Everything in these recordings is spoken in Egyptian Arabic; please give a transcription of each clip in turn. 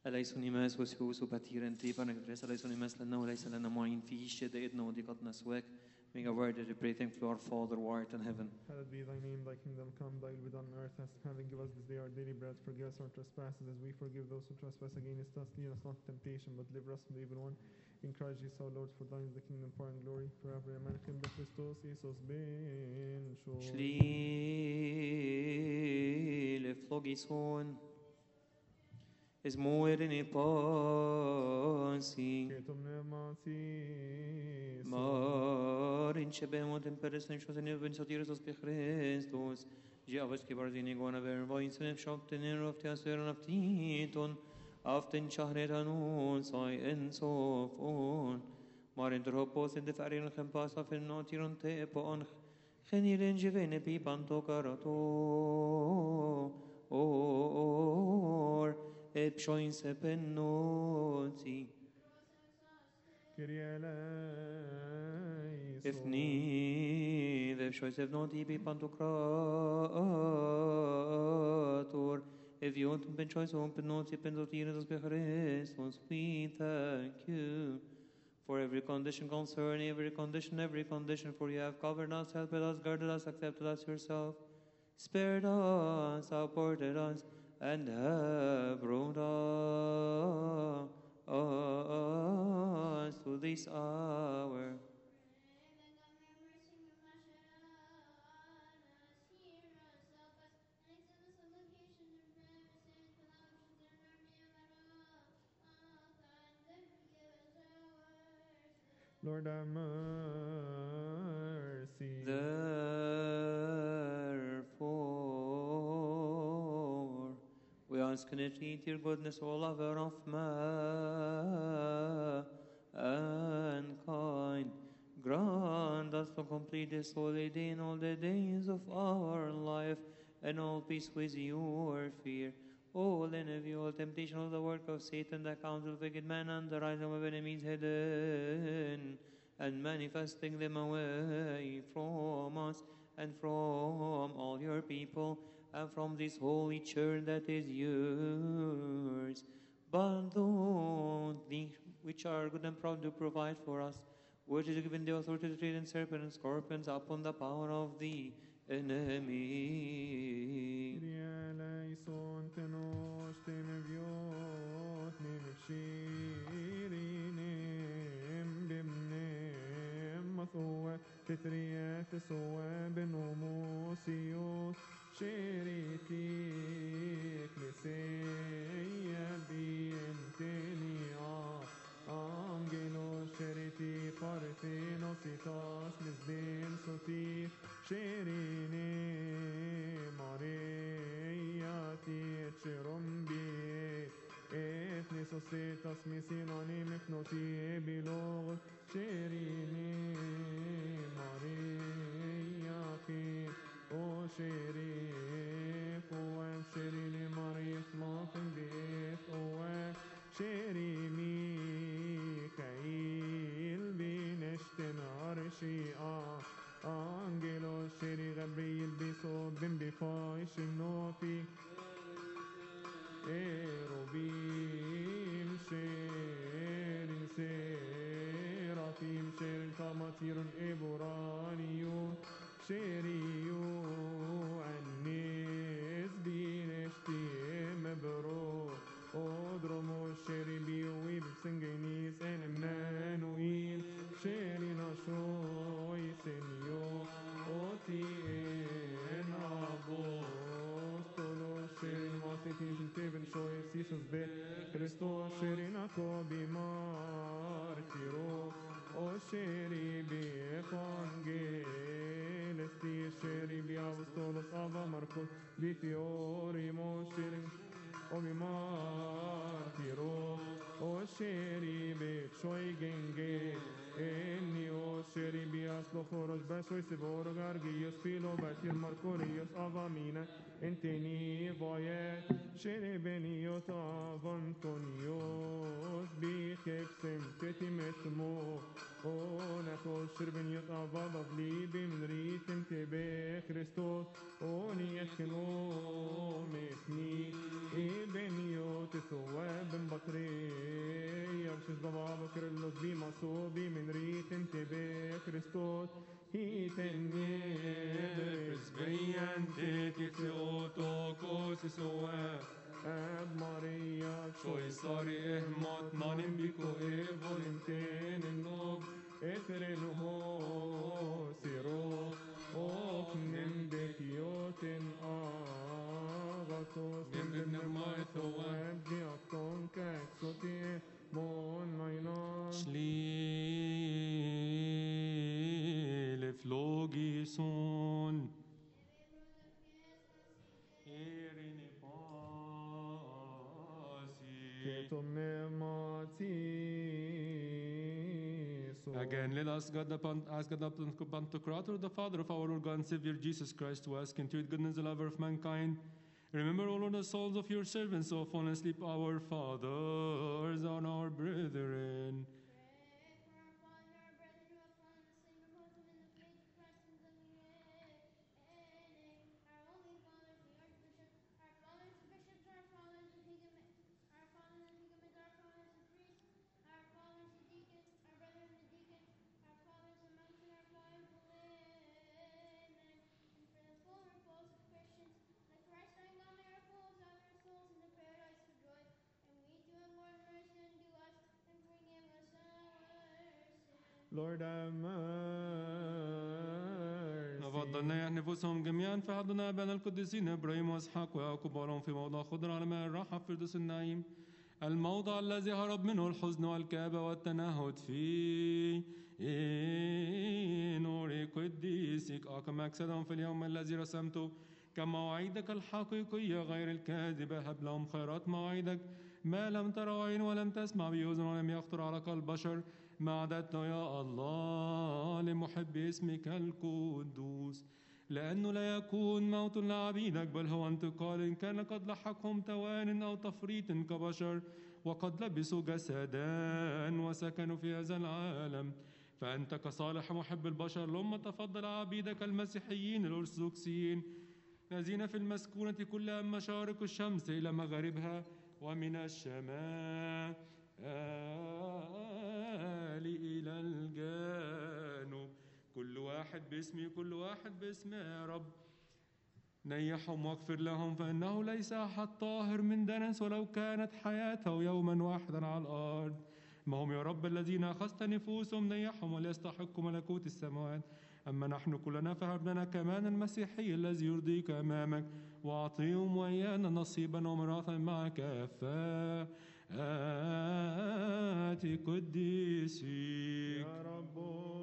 أليس نماس وسيوس وبتير طيبا نقدرس أليس نماس لنا وليس لنا معين في شدائدنا وضيقتنا سواك Make a word that we pray thankful to our Father who art in heaven. Hallowed be thy name, thy kingdom come, thy will be done on earth as in heaven. Give us this day our daily bread. Forgive us our trespasses as we forgive those who trespass against us. Lead us not into temptation, but deliver us from the evil one. In Christ Jesus our Lord, for thine is the kingdom, power, and glory forever. Amen. Kende Christos, Jesus ben shor. Slile flogison. Es mueren i pasi. Ketum nematis. Marin shebemot imperes nishos in evin sotiris os pe Christus. Gi avas ki barzini gona ver vain senem shopten in rofti asveran av titon. Aften shahret anun sai en sofon. Marin dropos in de farin kempas af in notiron te pon. Geniren jevene pi panto karato. Or epshoin sepennoti. Kyrie eleison. Ifni vepshoin sepnoti pi pantokrator. If you want to ben choice on penoti pentotiris be Christus, we thank you. For every condition concerning every condition, every condition, for you have covered us, helped us, guarded us, accepted us yourself, spared us, supported us, and have brought us to this hour. Lord have mercy. Therefore, we ask in it, eat your goodness, O lover of mankind. Grant us to complete this holy day in all the days of our life, and all peace with your fear. All envy, all temptation, all the work of Satan, the counsel of wicked men, and the rising of enemies hidden, and manifesting them away from us, and from all your people, and from this holy church that is yours. But those things which are good and proud to provide for us, which is given the authority to tread on serpents and scorpions upon the power of the enemy. Kyrie eleison tenos temeviot nemevshirinem bimnem mathoa tetriat soa benomosios sheriti ecclesia bientenia Angelos sheriti parthenos itas misbin soti sherine Maria tirumbi ethnisos etas misinani meknoti bilog sherine Maria ki o sherif o sherine Maria smoking bit o شيري ميكائيل بنشتن عرشيئة أنجلو شيري غبريل بصوت بن بفايش النوفي إيروبيم شيري سيرافيم شيري كاماتير إبرانيو شيريو الناس بنشتي مبروك Odromo sheri biwi bsingenis en Emmanuel sheri nashoi senio oti en apostolo sheri masitin shinteven shoi sisus be Christos sheri nakobi martiro o sheri bi evangelisti sheri bi apostolos ava marcos bi fiorimo sheri o mi martiro o sheri be choi genge enni o sheri bi aslo foros beso se voro gargios filo batir marcorios avamina enteni voye sheri beniot avantonios bi kepsem tetimetmo o nato sherbeniot avavav libi min ritem tebe Christos o ni eskeno mesni Ibeniot ثواب Theotokos isoe Eb Maria Choisari ehmat nanim biko e volunten in nob Etherin ho siro Ok nim bekiotin agatos Nim bim nirmai thoa Eb diakon keksoti mon nainas Shlile flogison Erini pasi Ketum nemati Again, let us God the Pant- ask God the Pantocrator, the Father of our Lord God and Savior Jesus Christ, to ask into it goodness, the lover of mankind. Remember, O Lord, the souls of your servants, so fall and sleep, our fathers and our brethren. Lord have mercy. فضلنا نفوسهم جميعا في حضنا أبانا القديسين إبراهيم وإسحاق ويعقوب ولهم في موضع خضر على ماء الراحة في فردوس النعيم الموضع الذي هرب منه الحزن والكآبة والتنهد فيه نور قديسك أقم أجسادهم في اليوم الذي رسمته كمواعيدك الحقيقية غير الكاذبة هب لهم خيرات مواعيدك ما لم ترى عين ولم تسمع بأذن ولم يخطر على قلب بشر ما أعددته يا الله لمحب اسمك القدوس لأنه لا يكون موت لعبيدك بل هو انتقال إن كان قد لحقهم توان أو تفريط كبشر وقد لبسوا جسدا وسكنوا في هذا العالم فأنت كصالح محب البشر لما تفضل عبيدك المسيحيين الأرثوذكسيين الذين في المسكونة كلها من مشارق الشمس إلى مغاربها ومن الشمال إلى الجنوب كل واحد باسمي كل واحد باسمه يا رب نيحهم واغفر لهم فإنه ليس أحد طاهر من دنس ولو كانت حياته يوما واحدا على الأرض ما هم يا رب الذين أخذت نفوسهم نيحهم وليستحقوا ملكوت السماوات أما نحن كلنا فهب لنا كمان المسيحي الذي يرضيك أمامك وأعطيهم وإيانا نصيبا وميراثا مع كفاءات قديسك Ya Rabbo,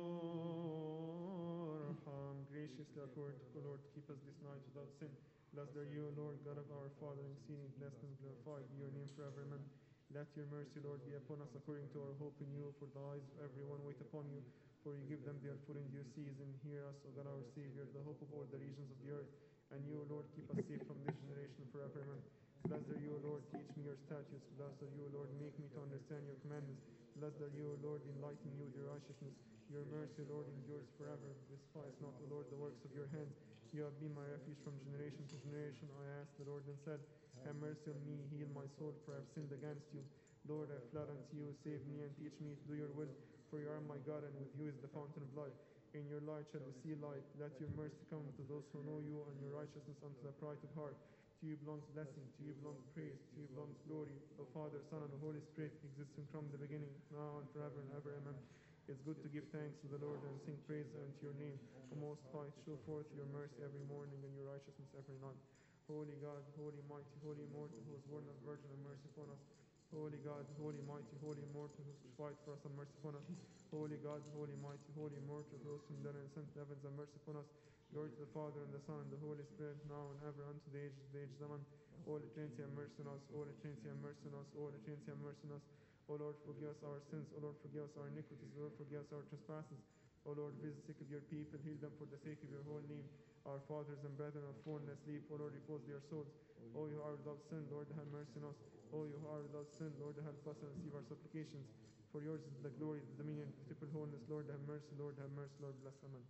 Arham, graciously accord, O Lord, keep us this night without sin. Blessed are you, O Lord, God of our Father, and exceeding blessed and glorified be your name forever. Amen. Let your mercy, Lord, be upon us according to our hope in you, for the eyes of everyone wait upon you. For you give them their food in due season. Hear us, O God, our Savior, the hope of all the regions of the earth. And you, O Lord, keep us safe from this generation forever. Amen. Blessed are you, O Lord, teach me your statutes. Blessed are you, O Lord, make me to understand your commandments. Blessed are you, O Lord, enlighten you with your righteousness. Your mercy, Lord, endures forever. Despise not, O Lord, the works of your hands. You have been my refuge from generation to generation. I asked the Lord and said, Have mercy on me, heal my soul, for I have sinned against you. Lord, I fled unto you, save me and teach me to do your will, for you are my God, and with you is the fountain of life. In your light shall we see light. Let your mercy come to those who know you, and your righteousness unto the pride of heart. To you belongs blessing, to you belongs praise, to you belongs glory. The Father, Son, and the Holy Spirit, existing from the beginning, now and forever and ever. Amen. It's good to give thanks to the Lord and sing praise unto your name. O Most High, show forth your mercy every morning and your righteousness every night. Holy God, holy mighty, holy immortal, who was born of Virgin, have mercy upon us. Holy God, holy mighty, holy immortal, who crucified for us, have mercy upon us. Holy God, holy mighty, holy immortal, who rose from the dead and sent to heavens, have mercy upon us. Glory to the Father and the Son and the Holy Spirit, now and ever, unto the ages of the ages. Amen. Holy Trinity, have mercy on us. Holy Trinity, have mercy on us. Holy Trinity, have mercy on us. O Lord, forgive us our sins. O Lord, forgive us our iniquities. O Lord, forgive us our trespasses. O Lord, visit the sick of your people, heal them for the sake of your holy name. Our fathers and brethren have fallen asleep. O Lord, repose their souls. O you who are without sin, Lord, have mercy on us. O you who are without sin, Lord, help us and receive our supplications. For yours is the glory, the dominion, the triple holiness. Lord, have mercy. Lord, have mercy. Lord, bless. Amen.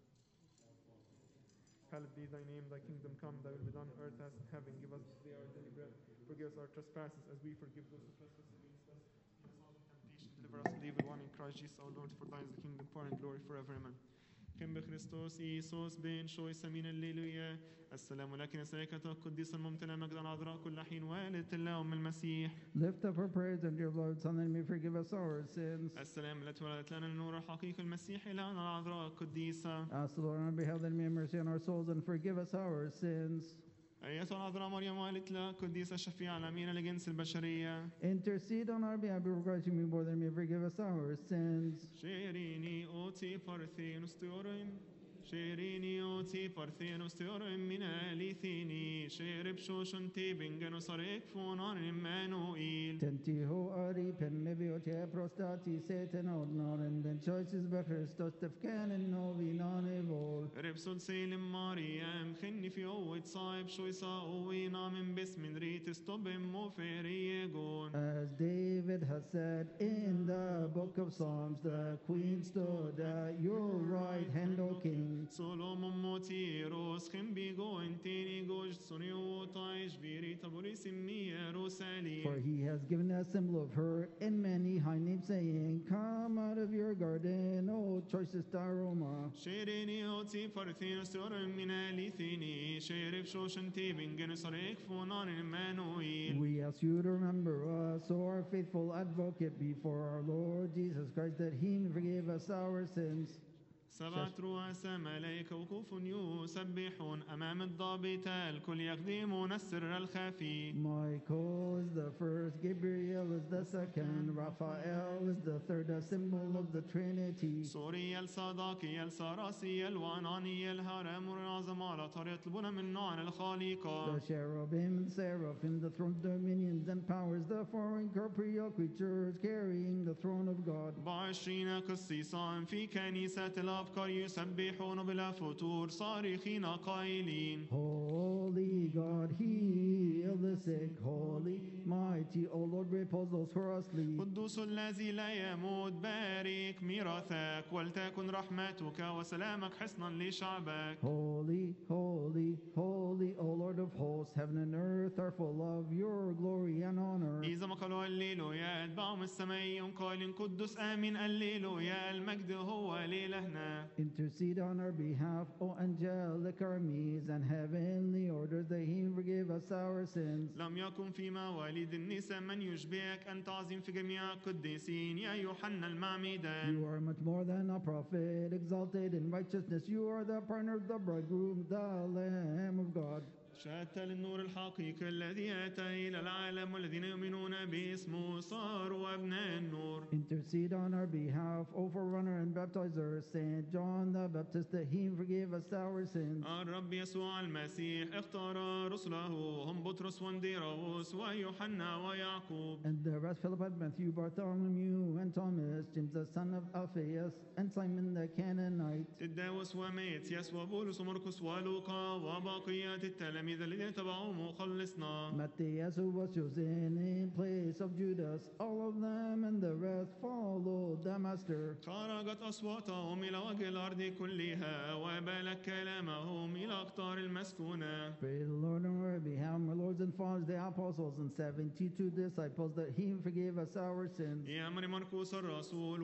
Hallowed be thy name, thy kingdom come, thy will be done on earth as in heaven. Give us this day our daily bread. Forgive us our trespasses as we forgive those who trespass against us. Lead us not into temptation, deliver us from the evil one in Christ Jesus our Lord. For thine is the kingdom, power, and glory forever. Amen. كم بخريستوس إيسوس بين شوي سمين الليلويا السلام لك نسألك القديس الممتلئ مجدا العذراء كل حين والدة الله أم المسيح Lift up our prayers unto your Lord, Son, and may forgive us our sins. السلام التي ولدت لنا النور الحقيقي المسيح إلهنا العذراء القديسة Ask the Lord on our behalf that he may have mercy on our souls and forgive us our sins. أيتها العذراء مريم والدة الله القديسة الشفيعة الأمينة لجنس البشرية Intercede on our behalf before Christ, you may more than may forgive us our sins. شيريني أوتي بارثين استيورين شيريني أوتي بارثين استيورين من أليثيني شيرب شوشن تيبنجن صريك فونان إمانوئيل Tentiho ari penneviote prostati seten ordnoren, den choices be Christos tefkanen novinane vol. ربسول سيلم مريم خني في قوة صايب شو يساوي نام باسم ريت استوبم موفيري يقول As David has said in the book of Psalms, the queen stood at your right hand, O king. سولومون موتيروس خن بيجو انتيني جوج سونيو طايش بيري تبوري سمي For يروساليم he has given a symbol of her in many high names, saying, Come out of your garden, O choicest aroma. شيريني اوتي فرثين استور من اليثيني شيرب شوشن تيبن جنسريك فونان المانويل We ask you to remember us, O our faithful advocate, before our Lord Jesus Christ, that he may forgive us our sins. سبعة رؤساء ملائكة وقوف يسبحون أمام الضابط الكل يخدمون السر الخفي Michael is the first, Gabriel is the second, Raphael is the third, a symbol of the Trinity. سوري الصداقي السراسي الواناني الهرم العظم على طريق يطلبون من نوع الخالقة The cherubim and seraphim, the throne dominions and powers, the four incorporeal creatures carrying the throne of God. بعشرين قسيسا في كنيسة الأبكار يسبحون بلا فتور صارخين قائلين Holy God, heal the sick. Holy, mighty, O Lord, repose those who are asleep. قدوس الذي لا يموت بارك ميراثك ولتكن رحمتك وسلامك حصنا لشعبك Holy, holy, holy, O Lord of hosts, heaven and earth are full of your glory and honor. إذا ما قالوا الليلويا اتبعهم السمايون قائلين قدس آمين الليلويا المجد هو لإلهنا Intercede on our behalf, O angelic armies and heavenly orders, that He forgive us our sins. لم يكن في مواليد النساء من يشبهك أنت عظيم في جميع القديسين يا يوحنا المعمدان You are much more than a prophet, exalted in righteousness. You are the partner of the bridegroom, the Lamb of God. شهدت للنور الحقيقي الذي أتى إلى العالم والذين يؤمنون باسمه صاروا أبناء النور Intercede on our behalf, O forerunner and baptizer, Saint John the Baptist, that He forgive us our sins. الرب يسوع المسيح اختار رسله هم بطرس وانديراوس ويوحنا ويعقوب And the rest, Philip and Matthew, Bartholomew and Thomas, James the son of Alphaeus, and Simon the Canaanite. تداوس وميتياس وبولس ومرقس ولوقا وبقية التلاميذ الذين تبعوا مخلصنا Matthias, who was chosen in place of Judas, all of them and the rest followed the Master. خرجت أصواتهم إلى وجه الأرض كلها وبلغ كلامهم إلى أقطار المسكونة Pray the Lord on our behalf, our lords and fathers, the apostles, and 72 disciples, that He forgive us our sins. يا أمر مرقس الرسول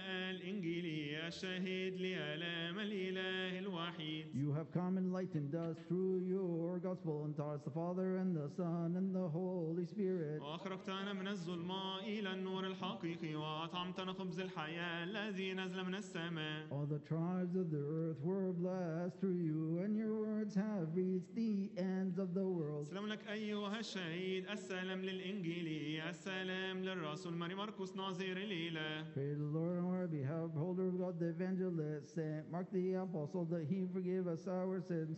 والإنجيلي الشهيد لآلام الإله الوحيد You have come enlightened us through your gospel and taught us the Father and the Son and the Holy Spirit. وأخرجتنا من الظلمة إلى النور الحقيقي وأطعمتنا خبز الحياة الذي نزل من السماء All the tribes of the earth were blessed through you, and your words have reached the ends of the world. سلام لك أيها الشهيد السلام للإنجيلي السلام للرسول ماري مرقس ناظر الإله Pray the Lord on our behalf, holder of God the evangelist, Saint Mark the apostle, that he forgive us our sins.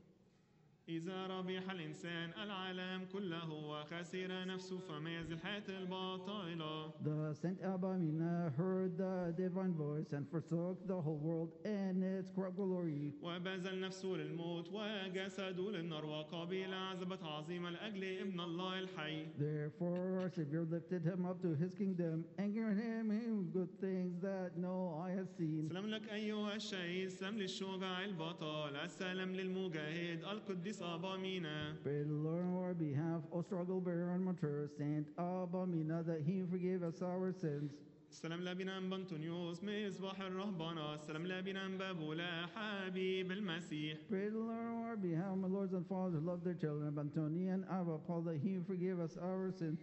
إذا ربح الإنسان العالم كله وخسر نفسه فما يزل الحياة الباطلة The Saint Albamina heard the divine voice and forsook the whole world and its corrupt glory. وبذل نفسه للموت وجسده للنار وقبل عذبة عظيمة لأجل ابن الله الحي Therefore, our Savior lifted him up to his kingdom and granted him him good things that no eye has seen. سلام لك أيها الشهيد سلام للشجاع البطل السلام للمجاهد القديس أبا مينا Pray the Lord on our behalf, O struggle bearer and martyr, Saint Albamina, that he forgive us our sins. السلام لابنا أنبا أنطونيوس مصباح الرهبنة السلام لابنا أنبا بولا حبيب المسيح Pray the Lord on our behalf, my lords and fathers who love their children, of Antonia and Abba, Paul, that he forgive us our sins.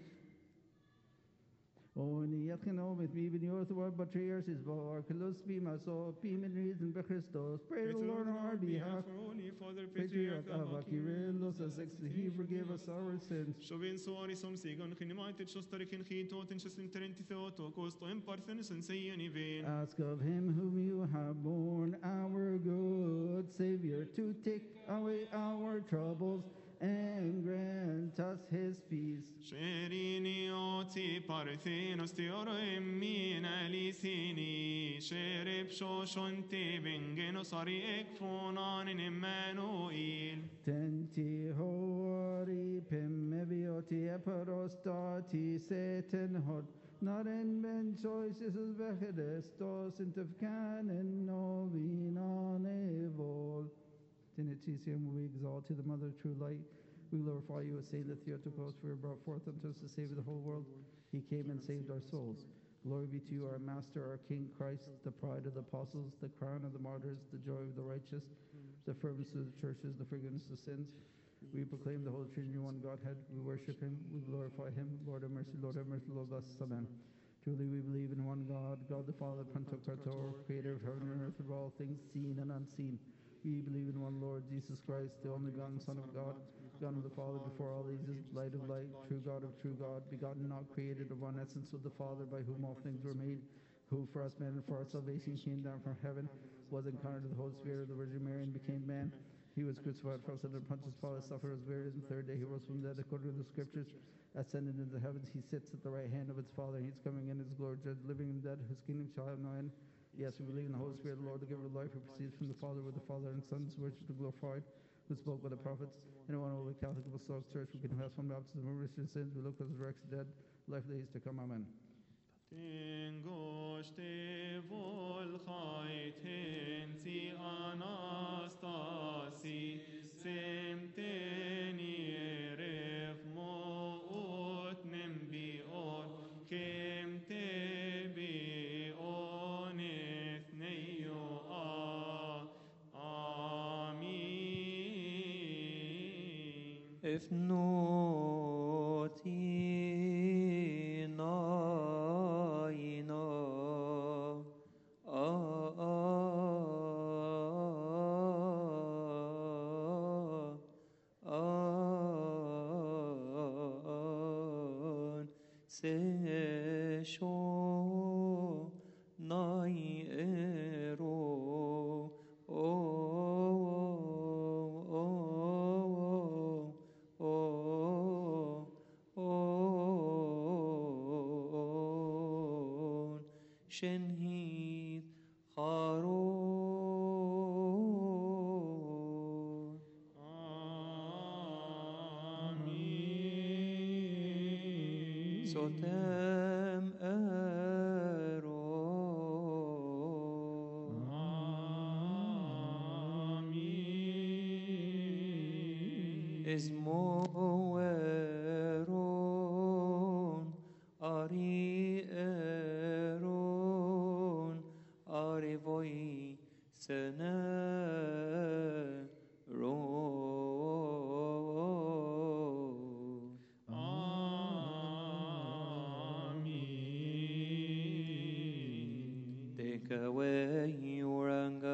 O ni yatkin o mit mi bin yorth war patriarchs is bar kalos be my soul be min reason be Christos. Pray the Lord on our behalf. for Holy Father Patriarch Patriarch Abba Kyrillos as ex he forgive us our sins. Shovin soari som sigon kinimaitit shostarikin chitotin shesin terenti theotokos to imparthenis and sayani vein. Ask of him whom you have borne, our good Savior, to take away our troubles and grant us his peace. Sherini oti parthenos teoro emmin alisini Sherib shoshonte bengenos ari ekfonan in Emmanuel Tenti hori pimevioti eparostati seten hod Naren ben choices is vechedestos intef canon novinon evol. Tinitisium we exalt to the mother of true light. We glorify you as Saint Theotokos for you brought forth unto us to save the whole world. He came and saved our souls. Glory be to you, our Master, our King Christ, the pride of the apostles, the crown of the martyrs, the joy of the righteous, the firmness of the churches, the forgiveness of sins. We proclaim the Holy Trinity, one Godhead. We worship Him. We glorify Him. Lord have mercy, Lord have mercy, Lord bless us. Amen. Truly we believe in one God, God the Father, Pantocrator, creator of heaven and earth, of all things seen and unseen. We believe in one Lord Jesus Christ, the only begotten Son of God, begotten of the Father before all ages, light of light, true God of true God, begotten, not created, of one essence with the Father, by whom all things were made, who for us men and for our salvation came down from heaven, was incarnate of the Holy Spirit of the Virgin Mary, and became man. He was crucified for us under Pontius Pilate, suffered, was buried, and the third day he rose from the dead according to the Scriptures, ascended into the heavens. He sits at the right hand of his Father, and he's coming in his glory, judge living and dead, whose kingdom shall have no end. Yes, we believe in the Holy Spirit, the Lord, the giver of life, who proceeds from the Father, with the Father and Son, is worshipped and glorified, who spoke by the prophets, in one holy Catholic Apostolic Church, we confess one baptism of remission of sins, we look for the resurrection of the dead, life of the days to come. Amen. Tingoște volchai tensi anastasi semteni erev moot nembion kem tebi oneth neio a Amin. If not in aina, an se sho nai ero o o o o o shenhit charon Amin. sotem ero Amin. Esmo eron, ari eron, ari voi sene ron. Amin. Take away your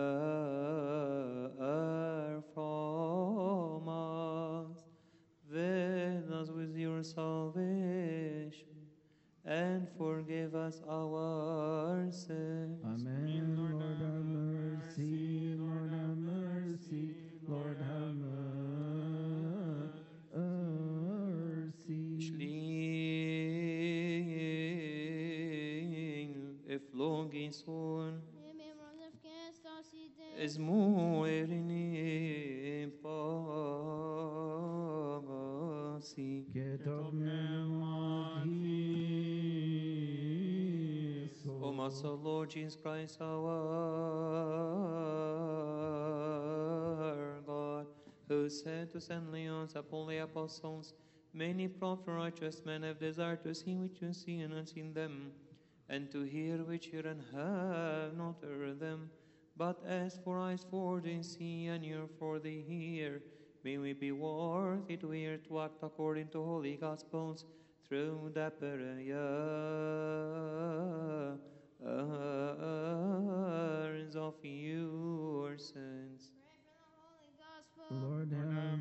anger from us, veil us with your salvation, and forgive us our sins. Amen. Lord have mercy, Lord have mercy, Lord have mercy. Schling eflogison Es esmu erini pagasi. Get up pneumati O Master Lord Jesus Christ, our God, who said to Saint Leon, upon the apostles, many prophets and righteous men have desired to see which you see and unseen them. and to hear which hear and have not heard them. But as for eyes for the see and ear for the hear, may we be worthy to hear to act according to holy gospels through the prayers of your saints. Pray for the Holy Gospel. Lord have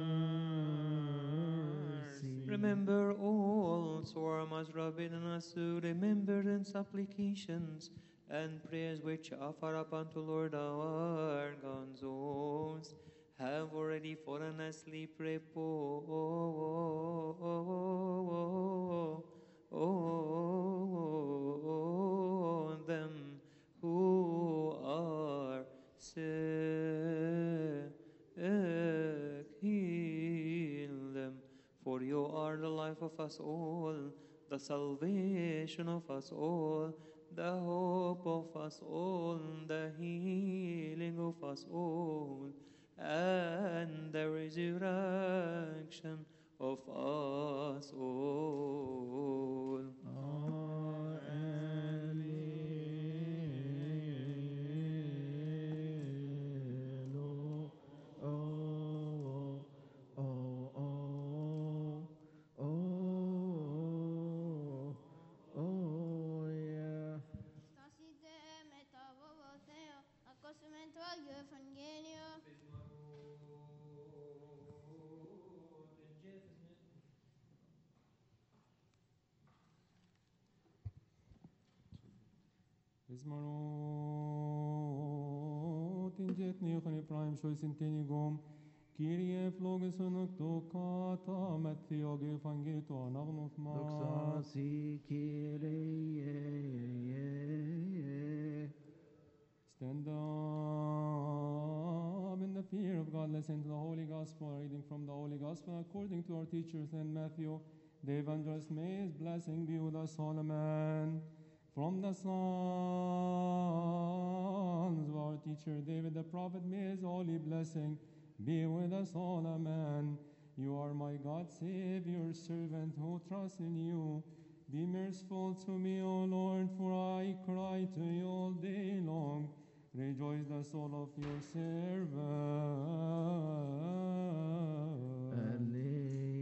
mercy. Remember also our most forbidden us to remembrance supplications and prayers which offer up unto Lord our God. Those have already fallen asleep. Repose them who are sick. Heal them. For you are the life of us all, the salvation of us all, the hope of us all, the healing of us all, and the resurrection of us all. Allelo. Oh, oh, oh, oh, oh, yeah. Stosite metavovotheo, accostumento agli Evangelio. Ismarot in jet neochen Ephraim shois in tenigom. Kyrie flogeson octocata Matthew evangeliet to anagnos ma. Doxasi Kyrie. Stand up in the fear of God. Listen to the Holy Gospel. Reading from the Holy Gospel according to our teacher Saint Matthew. The evangelist may his blessing be with us all. Amen. From the sons of our teacher David the prophet, may his holy blessing be with us all. Amen. You are my God, Savior, servant who trusts in you. Be merciful to me, O Lord, for I cry to you all day long. Rejoice the soul of your servant.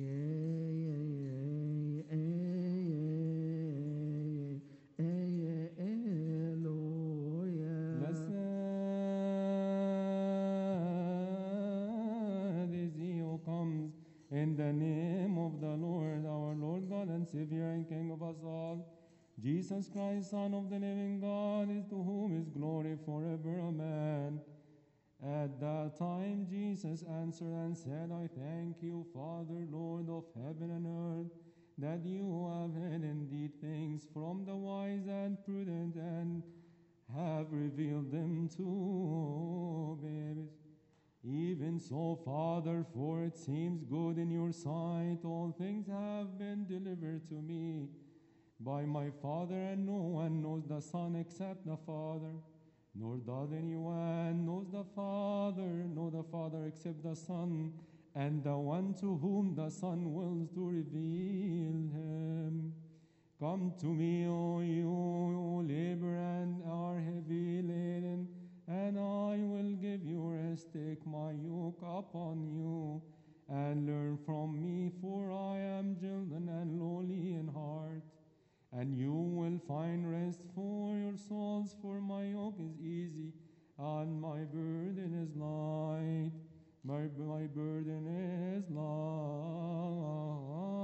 Blessed is he who comes in the name of the Lord, our Lord God and Savior and King of us all. Jesus Christ, Son of the living God, is to whom is glory forever. Amen. At that time, Jesus answered and said, I thank you, Father, Lord of heaven and earth, that you have hidden these things from the wise and prudent and have revealed them to babies. Even so, Father, for it seems good in your sight, all things have been delivered to me by my Father, and no one knows the Son except the Father, nor does anyone knows the Father, nor the Father except the Son, and the one to whom the Son wills to reveal him. Come to me, O you who labor and are heavy laden, and I will give you rest. Take my yoke upon you, and learn from me, for I am gentle and lowly in heart and you will find rest for your souls, for my yoke is easy and my burden is light. My, my burden is light.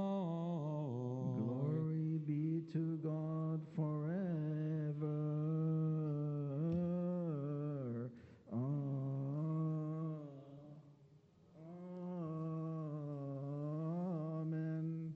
Glory be to God forever. Amen.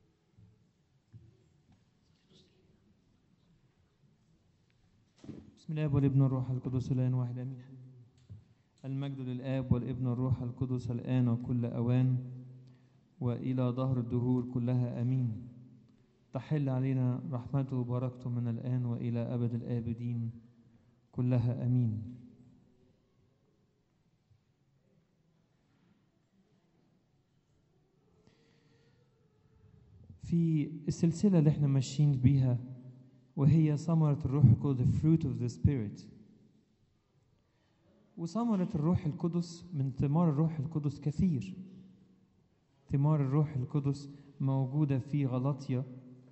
بسم الله والابن الروح القدس الآن واحد آمين المجد للآب والابن الروح القدس الآن وكل أوان وإلى ظهر الدهور كلها آمين تحل علينا رحمته وبركته من الآن وإلى أبد الآبدين كلها آمين في السلسلة اللي احنا ماشيين بيها وهي ثمرة الروح القدس the fruit of the spirit وثمرة الروح القدس من ثمار الروح القدس كثير ثمار الروح القدس موجودة في غلطية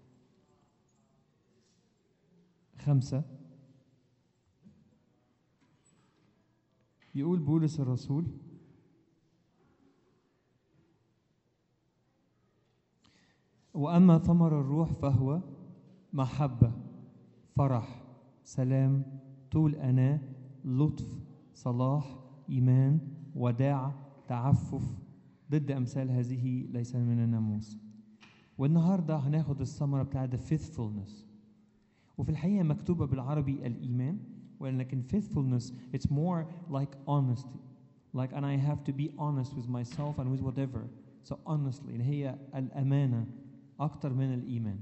خمسة يقول بولس الرسول وأما ثمر الروح فهو محبة فرح سلام طول أناة لطف صلاح إيمان وداع تعفف ضد أمثال هذه ليس من الناموس والنهاردة هناخد الثمرة بتاعت the faithfulness وفي الحقيقة مكتوبة بالعربي الإيمان ولكن faithfulness it's more like honesty like and I have to be honest with myself and with whatever so honestly اللي هي الأمانة أكتر من الإيمان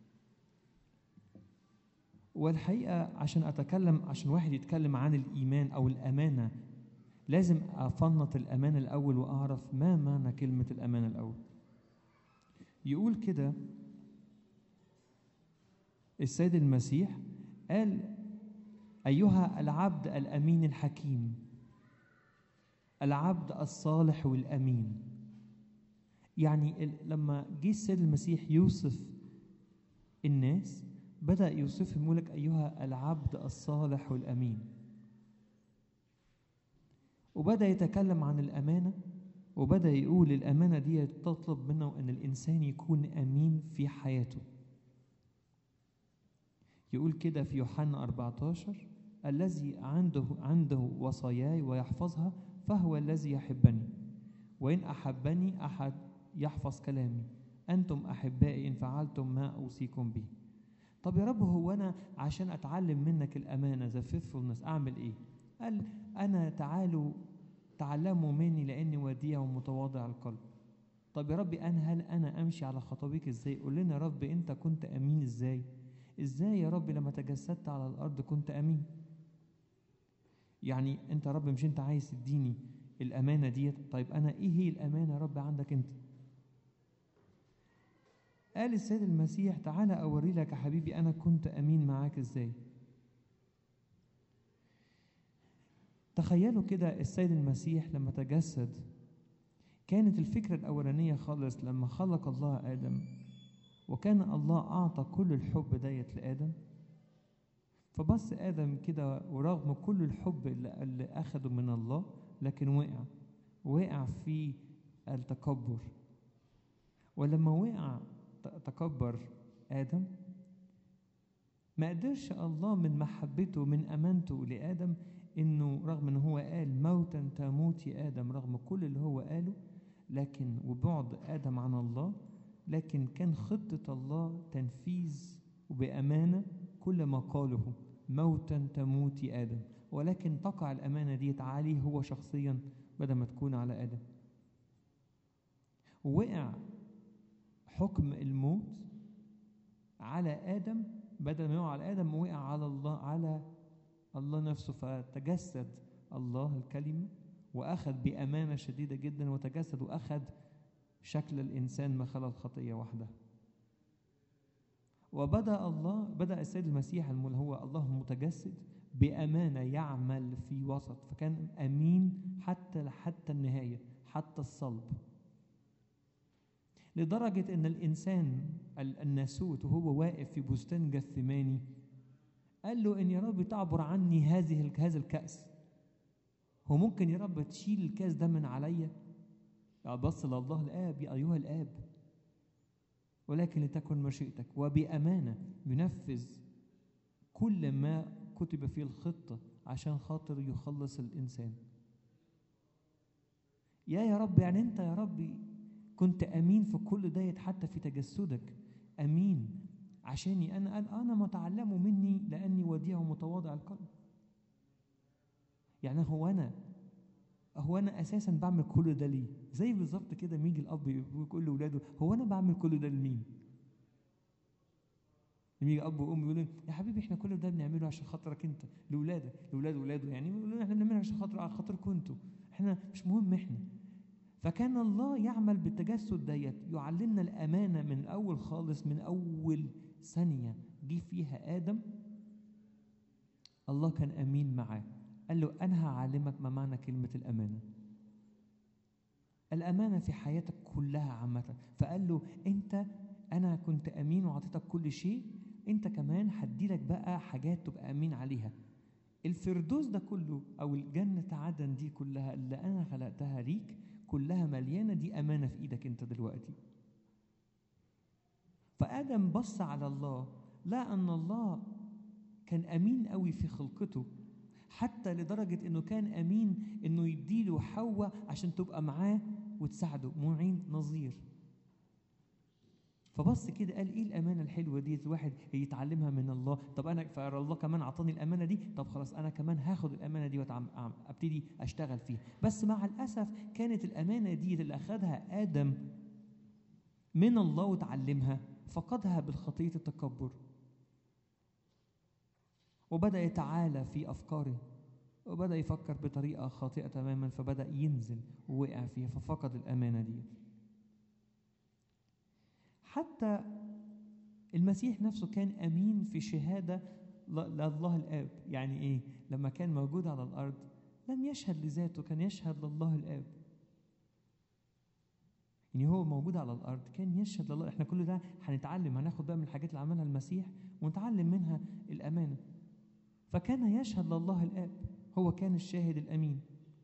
والحقيقة عشان أتكلم عشان واحد يتكلم عن الإيمان أو الأمانة لازم أفنط الأمانة الأول وأعرف ما معنى كلمة الأمانة الأول يقول كده السيد المسيح قال أيها العبد الأمين الحكيم العبد الصالح والأمين يعني ال- لما جه السيد المسيح يوصف الناس بدأ يوصفهم يقول لك أيها العبد الصالح والأمين وبدأ يتكلم عن الأمانة وبدأ يقول الأمانة دي تطلب منه أن الإنسان يكون أمين في حياته يقول كده في يوحنا 14 الذي عنده عنده وصاياي ويحفظها فهو الذي يحبني وإن أحبني أحد يحفظ كلامي أنتم أحبائي إن فعلتم ما أوصيكم به طب يا رب هو أنا عشان أتعلم منك الأمانة ذا faithfulness أعمل إيه؟ قال أنا تعالوا تعلموا مني لأني وديع ومتواضع القلب طب يا ربي أنا هل أنا أمشي على خطويك إزاي؟ قول لنا يا رب أنت كنت أمين إزاي؟ إزاي يا رب لما تجسدت على الأرض كنت أمين؟ يعني أنت يا رب مش أنت عايز تديني الأمانة ديت طيب أنا إيه هي الأمانة يا رب عندك أنت؟ قال السيد المسيح تعالى أوري لك يا حبيبي أنا كنت أمين معاك إزاي تخيلوا كده السيد المسيح لما تجسد كانت الفكرة الأولانية خالص لما خلق الله آدم وكان الله أعطى كل الحب ديت لآدم فبص آدم كده ورغم كل الحب اللي, اللي أخده من الله لكن وقع وقع في التكبر ولما وقع ت- تكبر آدم ما قدرش الله من محبته من أمانته لآدم إنه رغم إن هو قال موتا تموت يا آدم رغم كل اللي هو قاله لكن وبعد آدم عن الله لكن كان خطة الله تنفيذ وبأمانة كل ما قاله موتا تموت يا آدم ولكن تقع الأمانة ديت عليه هو شخصيا بدل ما تكون على آدم ووقع حكم الموت على آدم بدل ما يقع على آدم وقع على الله على الله نفسه فتجسد الله الكلمة وأخذ بأمانة شديدة جدا وتجسد وأخذ شكل الإنسان ما خلا الخطية وحده وبدأ الله بدأ السيد المسيح اللي هو الله المتجسد بأمانة يعمل في وسط فكان أمين حتى حتى النهاية حتى الصلب لدرجة أن الإنسان ال- الناسوت وهو واقف في بستان جثماني قال له إن يا رب تعبر عني هذه الك- هذا الكأس هو ممكن يا رب تشيل الكاس ده من عليا بص لله الآب يا أيها الآب ولكن لتكن مشيئتك وبأمانة ينفذ كل ما كتب في الخطة عشان خاطر يخلص الإنسان يا يا رب يعني أنت يا ربي كنت أمين في كل ديت حتى في تجسدك أمين عشاني أنا قال أنا ما تعلموا مني لأني وديع ومتواضع القلب يعني هو أنا هو أنا أساسا بعمل كل ده ليه؟ زي بالظبط كده ما يجي الأب يقول لأولاده هو أنا بعمل كل ده لمين؟ لما يجي اب وام يقولوا يا حبيبي احنا كل ده بنعمله عشان خاطرك انت لاولادك لاولاد ولاده يعني يقولوا احنا بنعمله عشان خاطر على خاطركم انتوا احنا مش مهم احنا فكان الله يعمل بالتجسد ديت يعلمنا الامانه من الاول خالص من اول ثانيه جه فيها ادم الله كان امين معاه قال له انا هعلمك ما معنى كلمه الامانه الامانه في حياتك كلها عامه فقال له انت انا كنت امين وعطيتك كل شيء انت كمان هديلك بقى حاجات تبقى امين عليها الفردوس ده كله او الجنه عدن دي كلها اللي انا خلقتها ليك كلها مليانه دي امانه في ايدك انت دلوقتي فادم بص على الله لا ان الله كان امين قوي في خلقته حتى لدرجه انه كان امين انه يديله حواء عشان تبقى معاه وتساعده معين نظير فبص كده قال ايه الامانه الحلوه دي الواحد يتعلمها من الله طب انا فالله كمان اعطاني الامانه دي طب خلاص انا كمان هاخد الامانه دي وابتدي اشتغل فيها بس مع الاسف كانت الامانه دي اللي اخذها ادم من الله وتعلمها فقدها بالخطيه التكبر وبدا يتعالى في افكاره وبدا يفكر بطريقه خاطئه تماما فبدا ينزل ووقع فيها ففقد الامانه دي حتى المسيح نفسه كان امين في شهاده لله الاب يعني ايه لما كان موجود على الارض لم يشهد لذاته كان يشهد لله الاب يعني هو موجود على الارض كان يشهد لله احنا كل ده هنتعلم هناخد بقى من الحاجات اللي عملها المسيح ونتعلم منها الامانه فكان يشهد لله الاب هو كان الشاهد الامين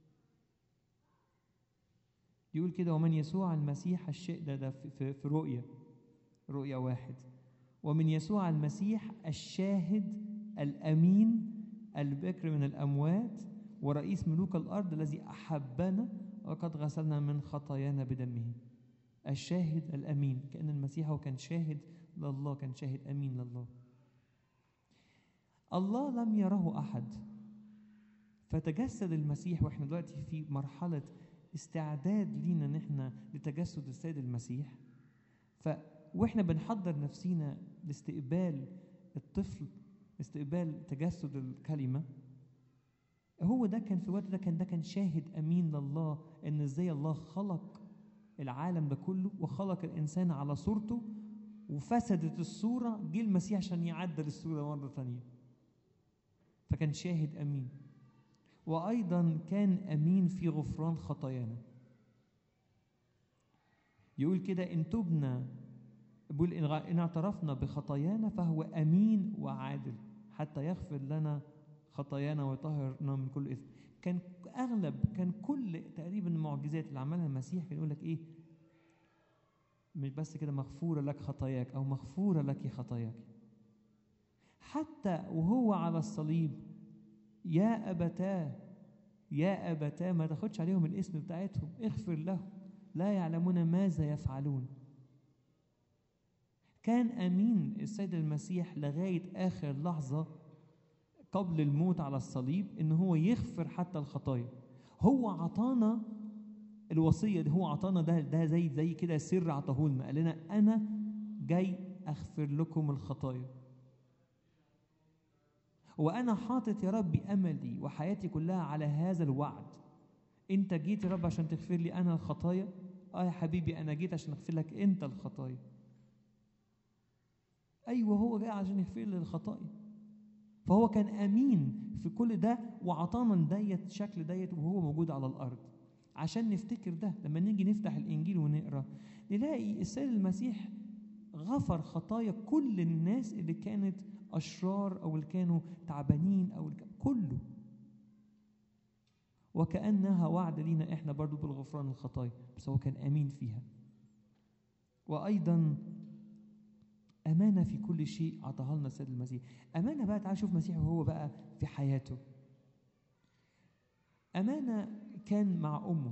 يقول كده ومن يسوع المسيح الشيء ده, ده في, في, في رؤيا رؤيا واحد ومن يسوع المسيح الشاهد الامين البكر من الاموات ورئيس ملوك الارض الذي احبنا وقد غسلنا من خطايانا بدمه الشاهد الامين كان المسيح هو كان شاهد لله كان شاهد امين لله الله لم يره احد فتجسد المسيح واحنا دلوقتي في مرحله استعداد لينا ان احنا لتجسد السيد المسيح ف واحنا بنحضر نفسينا لاستقبال الطفل استقبال تجسد الكلمه هو ده كان في الوقت ده كان ده كان شاهد امين لله ان ازاي الله خلق العالم ده كله وخلق الانسان على صورته وفسدت الصوره جه المسيح عشان يعدل الصوره مره ثانيه فكان شاهد امين وايضا كان امين في غفران خطايانا يقول كده ان تبنا بيقول ان اعترفنا بخطايانا فهو امين وعادل حتى يغفر لنا خطايانا ويطهرنا من كل اثم كان اغلب كان كل تقريبا المعجزات اللي عملها المسيح كان يقول لك ايه مش بس كده مغفوره لك خطاياك او مغفوره لك خطاياك حتى وهو على الصليب يا ابتاه يا ابتاه ما تاخدش عليهم الاسم بتاعتهم اغفر لهم لا يعلمون ماذا يفعلون كان امين السيد المسيح لغايه اخر لحظه قبل الموت على الصليب ان هو يغفر حتى الخطايا هو عطانا الوصيه دي هو عطانا ده ده زي زي كده سر عطاه لنا قال لنا انا جاي اغفر لكم الخطايا وانا حاطط يا رب املي وحياتي كلها على هذا الوعد انت جيت يا رب عشان تغفر لي انا الخطايا اه يا حبيبي انا جيت عشان اغفر لك انت الخطايا ايوه هو جاي عشان يغفر لي الخطايا فهو كان امين في كل ده وعطانا ديت شكل ديت وهو موجود على الارض عشان نفتكر ده لما نيجي نفتح الانجيل ونقرا نلاقي السيد المسيح غفر خطايا كل الناس اللي كانت اشرار او اللي كانوا تعبانين او اللي كله وكانها وعد لينا احنا برضو بالغفران الخطايا بس هو كان امين فيها وايضا أمانة في كل شيء أعطاها لنا السيد المسيح أمانة بقى تعال شوف مسيح وهو بقى في حياته أمانة كان مع أمه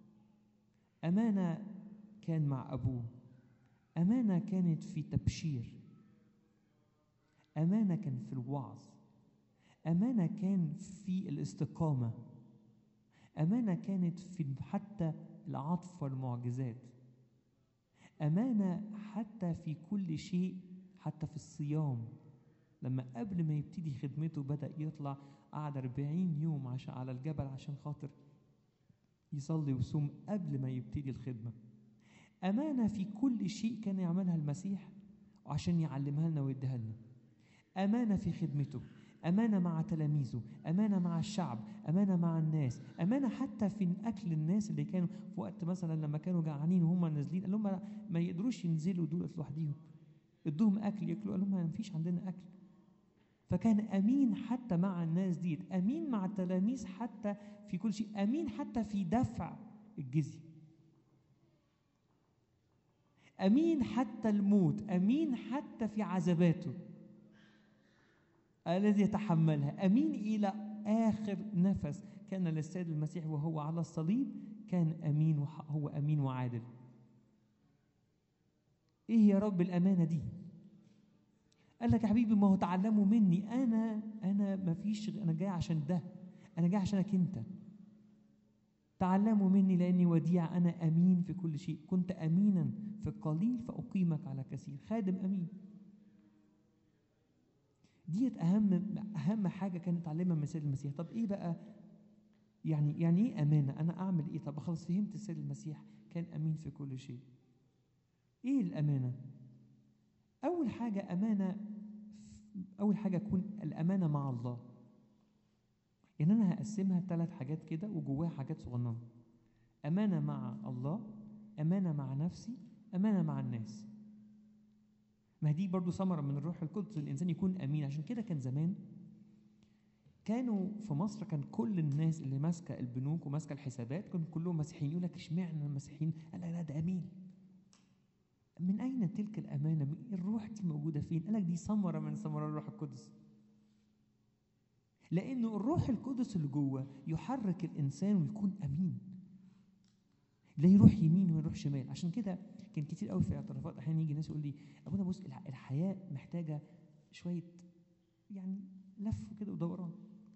أمانة كان مع أبوه أمانة كانت في تبشير أمانة كان في الوعظ أمانة كان في الاستقامة أمانة كانت في حتى العطف والمعجزات أمانة حتى في كل شيء حتى في الصيام لما قبل ما يبتدي خدمته بدأ يطلع قعد 40 يوم عشان على الجبل عشان خاطر يصلي ويصوم قبل ما يبتدي الخدمة أمانة في كل شيء كان يعملها المسيح عشان يعلمها لنا ويديها لنا أمانة في خدمته أمانة مع تلاميذه أمانة مع الشعب أمانة مع الناس أمانة حتى في أكل الناس اللي كانوا في وقت مثلا لما كانوا جعانين وهم نازلين قال لهم ما يقدروش ينزلوا دولت لوحديهم ادوهم أكل ياكلوا قال لهم ما فيش عندنا أكل فكان أمين حتى مع الناس دي أمين مع التلاميذ حتى في كل شيء أمين حتى في دفع الجزية أمين حتى الموت أمين حتى في عذاباته الذي يتحملها أمين إلى آخر نفس كان للسيد المسيح وهو على الصليب كان أمين وح- هو أمين وعادل إيه يا رب الأمانة دي قال لك يا حبيبي ما هو تعلموا مني أنا أنا ما فيش أنا جاي عشان ده أنا جاي عشانك أنت تعلموا مني لأني وديع أنا أمين في كل شيء كنت أمينا في القليل فأقيمك على كثير خادم أمين ديت أهم أهم حاجة كان اتعلمها من السيد المسيح طب إيه بقى يعني يعني إيه أمانة أنا أعمل إيه طب خلاص فهمت السيد المسيح كان أمين في كل شيء إيه الأمانة أول حاجة أمانة أول حاجة تكون الأمانة مع الله يعني أنا هقسمها ثلاث حاجات كده وجواها حاجات صغننة أمانة مع الله أمانة مع نفسي أمانة مع الناس ما دي برضو ثمرة من الروح القدس الإنسان يكون أمين عشان كده كان زمان كانوا في مصر كان كل الناس اللي ماسكة البنوك وماسكة الحسابات كانوا كلهم مسيحيين يقول لك اشمعنى المسيحيين؟ قال لك لا ده أمين من أين تلك الأمانة؟ من- الروح دي موجودة فين؟ قال لك دي ثمرة من ثمرات الروح القدس لأنه الروح القدس اللي جوه يحرك الإنسان ويكون أمين لا يروح يمين ويروح شمال عشان كده كان كتير قوي في اعترافات احيانا يجي ناس يقول لي ابونا بص الح- الحياه محتاجه شويه يعني لف كده ودوران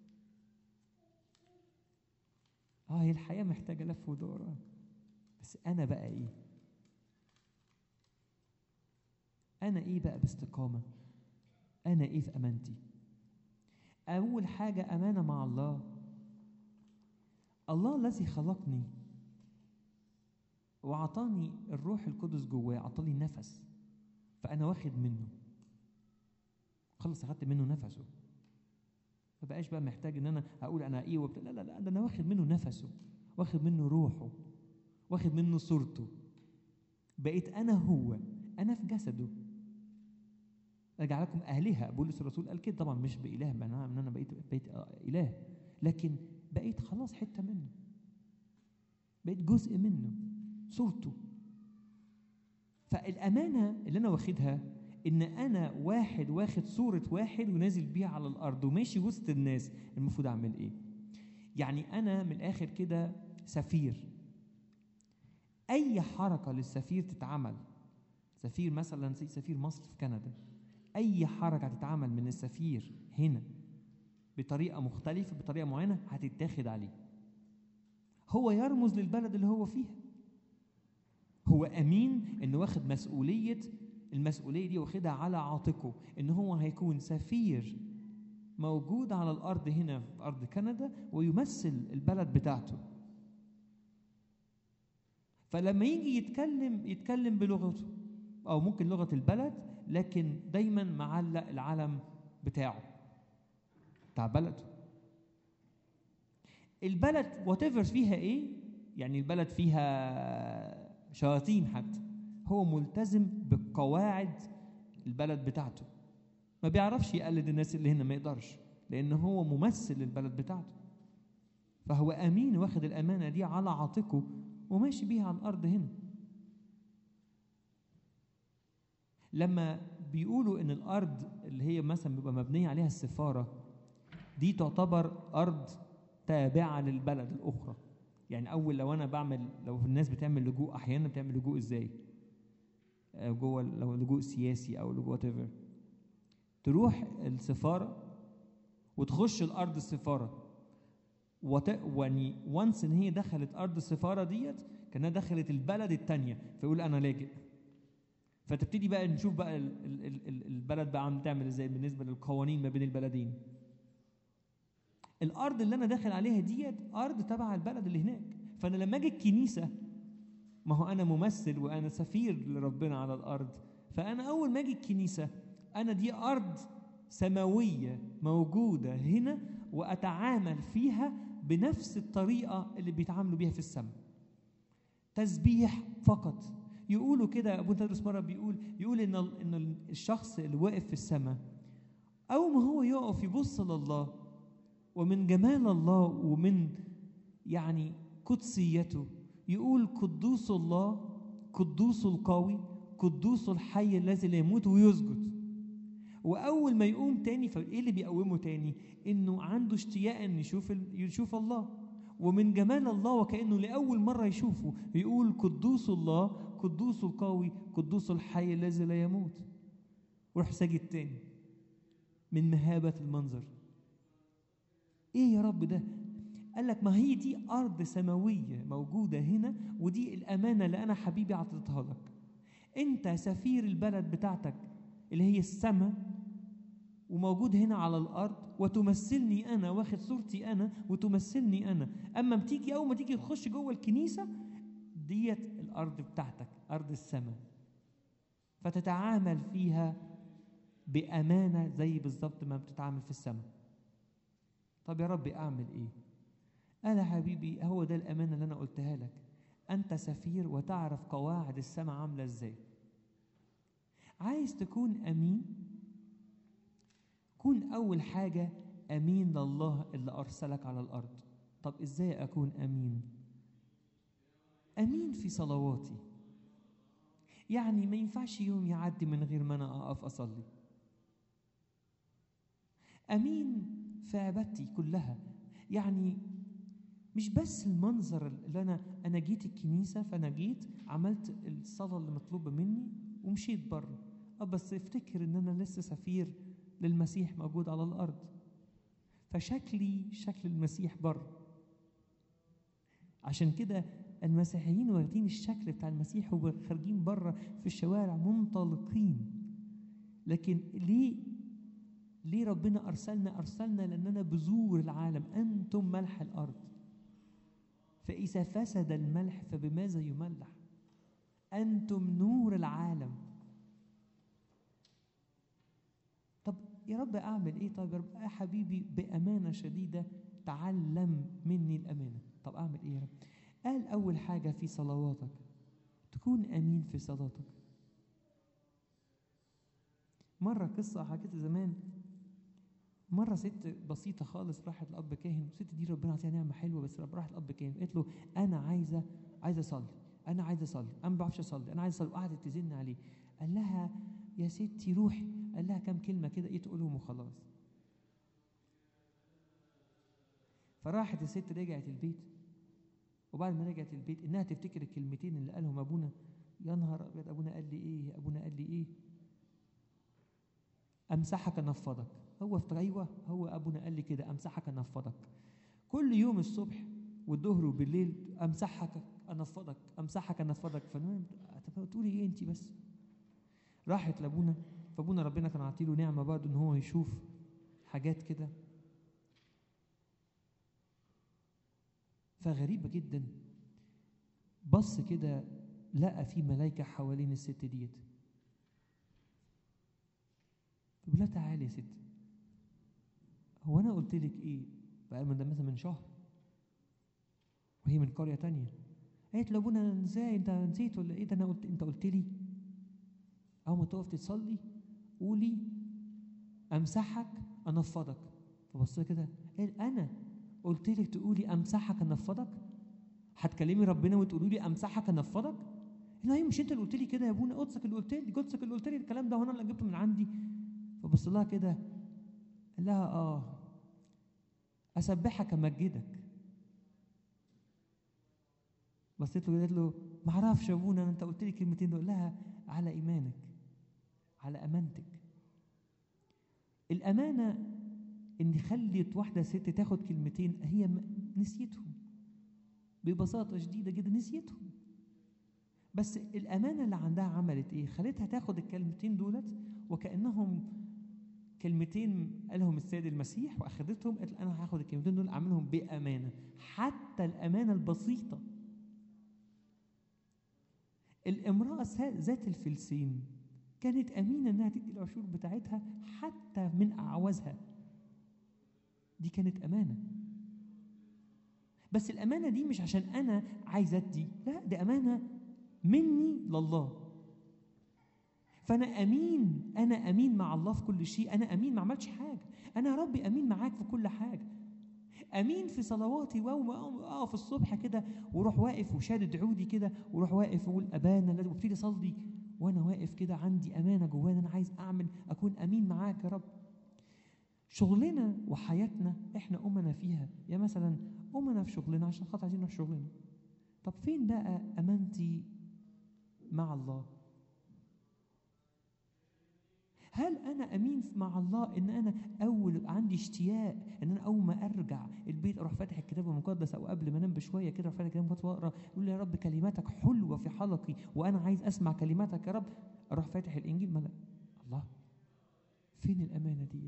اه هي الحياه محتاجه لف ودوران بس انا بقى ايه انا ايه بقى باستقامه انا ايه في امانتي اول حاجه امانه مع الله الله الذي خلقني وأعطاني الروح القدس جواه أعطاني نفس فأنا واخد منه خلص أخدت منه نفسه ما بقاش بقى محتاج إن أنا أقول أنا إيه وبتاع لا لا لا ده أنا واخد منه نفسه واخد منه روحه واخد منه صورته بقيت أنا هو أنا في جسده أرجع لكم أهلها بولس الرسول قال كده طبعا مش بإله بمعنى إن أنا بقيت بقيت آه إله لكن بقيت خلاص حتة منه بقيت جزء منه صورته فالأمانة اللي أنا واخدها إن أنا واحد واخد صورة واحد ونازل بيها على الأرض وماشي وسط الناس المفروض أعمل إيه؟ يعني أنا من الآخر كده سفير أي حركة للسفير تتعمل سفير مثلا زي سفير مصر في كندا أي حركة تتعمل من السفير هنا بطريقة مختلفة بطريقة معينة هتتاخد عليه هو يرمز للبلد اللي هو فيها هو امين انه واخد مسؤوليه المسؤوليه دي واخدها على عاتقه ان هو هيكون سفير موجود على الارض هنا في ارض كندا ويمثل البلد بتاعته فلما يجي يتكلم يتكلم بلغته او ممكن لغه البلد لكن دايما معلق العلم بتاعه بتاع بلده البلد وات فيها ايه يعني البلد فيها شياطين حتى هو ملتزم بقواعد البلد بتاعته ما بيعرفش يقلد الناس اللي هنا ما يقدرش لان هو ممثل للبلد بتاعته فهو امين واخد الامانه دي على عاتقه وماشي بيها على الارض هنا لما بيقولوا ان الارض اللي هي مثلا بيبقى مبنيه عليها السفاره دي تعتبر ارض تابعه للبلد الاخرى يعني اول لو انا بعمل لو الناس بتعمل لجوء احيانا بتعمل لجوء ازاي آه، جوه لو لجوء سياسي او لجوء whatever تروح السفاره وتخش الارض السفاره وت... يعني وانس ان هي دخلت ارض السفاره ديت كانها دخلت البلد الثانيه فيقول انا لاجئ فتبتدي بقى نشوف بقى ال- ال- ال- ال- البلد بقى عم تعمل ازاي بالنسبه للقوانين ما بين البلدين الارض اللي انا داخل عليها ديت ارض تبع البلد اللي هناك فانا لما اجي الكنيسه ما هو انا ممثل وانا سفير لربنا على الارض فانا اول ما اجي الكنيسه انا دي ارض سماويه موجوده هنا واتعامل فيها بنفس الطريقه اللي بيتعاملوا بيها في السماء تسبيح فقط يقولوا كده ابو تدرس مره بيقول يقول ان ال- ان الشخص اللي واقف في السماء اول ما هو يقف يبص لله ومن جمال الله ومن يعني قدسيته يقول قدوس الله قدوس القوي قدوس الحي الذي لا يموت ويسجد واول ما يقوم تاني فايه اللي بيقومه تاني انه عنده اشتياق ان يشوف ال- يشوف الله ومن جمال الله وكانه لاول مره يشوفه يقول قدوس الله قدوس القوي قدوس الحي الذي لا يموت ويروح ساجد تاني من مهابه المنظر ايه يا رب ده قال لك ما هي دي ارض سماويه موجوده هنا ودي الامانه اللي انا حبيبي عطيتها لك انت سفير البلد بتاعتك اللي هي السماء وموجود هنا على الارض وتمثلني انا واخد صورتي انا وتمثلني انا اما بتيجي اول ما تيجي تخش جوه الكنيسه ديت الارض بتاعتك ارض السماء فتتعامل فيها بامانه زي بالظبط ما بتتعامل في السماء طب يا رب اعمل ايه انا حبيبي هو ده الامانه اللي انا قلتها لك انت سفير وتعرف قواعد السماء عامله ازاي عايز تكون امين كون اول حاجه امين لله اللي ارسلك على الارض طب ازاي اكون امين امين في صلواتي يعني ما ينفعش يوم يعدي من غير ما انا اقف اصلي امين في عبادتي كلها يعني مش بس المنظر اللي انا انا جيت الكنيسه فانا جيت عملت الصلاه اللي مطلوبه مني ومشيت بره اه بس افتكر ان انا لسه سفير للمسيح موجود على الارض فشكلي شكل المسيح بره عشان كده المسيحيين واخدين الشكل بتاع المسيح وخارجين بره في الشوارع منطلقين لكن ليه ليه ربنا ارسلنا ارسلنا لاننا بذور العالم انتم ملح الارض فاذا فسد الملح فبماذا يملح انتم نور العالم طب يا رب اعمل ايه طب يا رب يا حبيبي بامانه شديده تعلم مني الامانه طب اعمل ايه يا رب قال اول حاجه في صلواتك تكون امين في صلاتك مره قصه حكيتها زمان مرة ست بسيطة خالص راحت لأب كاهن الست دي ربنا عطيها نعمة حلوة بس رب راحت لأب كاهن قالت له أنا عايزة عايزة أصلي أنا عايزة أصلي أنا ما بعرفش أصلي أنا عايزة أصلي وقعدت تزن عليه قال لها يا ستي روحي قال لها كام كلمة كده إيه تقولهم وخلاص فراحت الست رجعت البيت وبعد ما رجعت البيت إنها تفتكر الكلمتين اللي قالهم أبونا يا نهار أبيض أبونا قال لي إيه أبونا قال لي إيه امسحك انفضك هو في ايوه هو ابونا قال لي كده امسحك انفضك كل يوم الصبح والظهر وبالليل امسحك انفضك امسحك انفضك فانا طب تقولي ايه انت بس راحت لابونا فابونا ربنا كان عاطيله نعمه برضه ان هو يشوف حاجات كده فغريبه جدا بص كده لقى في ملائكه حوالين الست ديت طب لا تعالي يا ست هو انا قلت لك ايه بقى من ده مثلا من شهر وهي من قريه تانية قالت له ابونا ازاي انت نسيت ولا ايه ده انا قلت انت قلت لي اول ما تقف تصلي قولي امسحك انفضك فبص لها كده قال انا قلت لك تقولي امسحك انفضك هتكلمي ربنا وتقولي لي امسحك انفضك لا هي مش انت اللي قلت لي كده يا ابونا قدسك اللي قلت لي قدسك اللي قلت لي الكلام ده وانا اللي جبته من عندي فبص لها كده قال لها اه اسبحك امجدك بصيت له قالت له ما اعرفش يا ابونا انت قلت لي كلمتين دول لها على ايمانك على امانتك الامانه ان خلت واحده ست تاخد كلمتين هي م- نسيتهم ببساطه شديده جدا نسيتهم بس الامانه اللي عندها عملت ايه خلتها تاخد الكلمتين دولت وكانهم كلمتين قالهم السيد المسيح واخدتهم قالت انا هاخد الكلمتين دول اعملهم بامانه حتى الامانه البسيطه الامراه سا- ذات الفلسين كانت امينه انها تدي العشور بتاعتها حتى من اعوازها دي كانت امانه بس الامانه دي مش عشان انا عايز ادي لا دي امانه مني لله فانا امين انا امين مع الله في كل شيء انا امين ما عملتش حاجه انا يا ربي امين معاك في كل حاجه امين في صلواتي واقوم اقف الصبح كده واروح واقف وشادد عودي كده واروح واقف واقول ابانا لازم وابتدي اصلي وانا واقف كده عندي امانه جوايا انا عايز اعمل اكون امين معاك يا رب شغلنا وحياتنا احنا امنا فيها يا مثلا امنا في شغلنا عشان خاطر عايزين نروح شغلنا طب فين بقى امانتي مع الله هل انا امين مع الله ان انا اول يبقى عندي اشتياق ان انا اول ما ارجع البيت اروح فاتح الكتاب المقدس او قبل ما انام بشويه كده اروح فاتح الكتاب المقدس واقرا اقول يا رب كلماتك حلوه في حلقي وانا عايز اسمع كلماتك يا رب اروح فاتح الانجيل ما لا الله فين الامانه ديت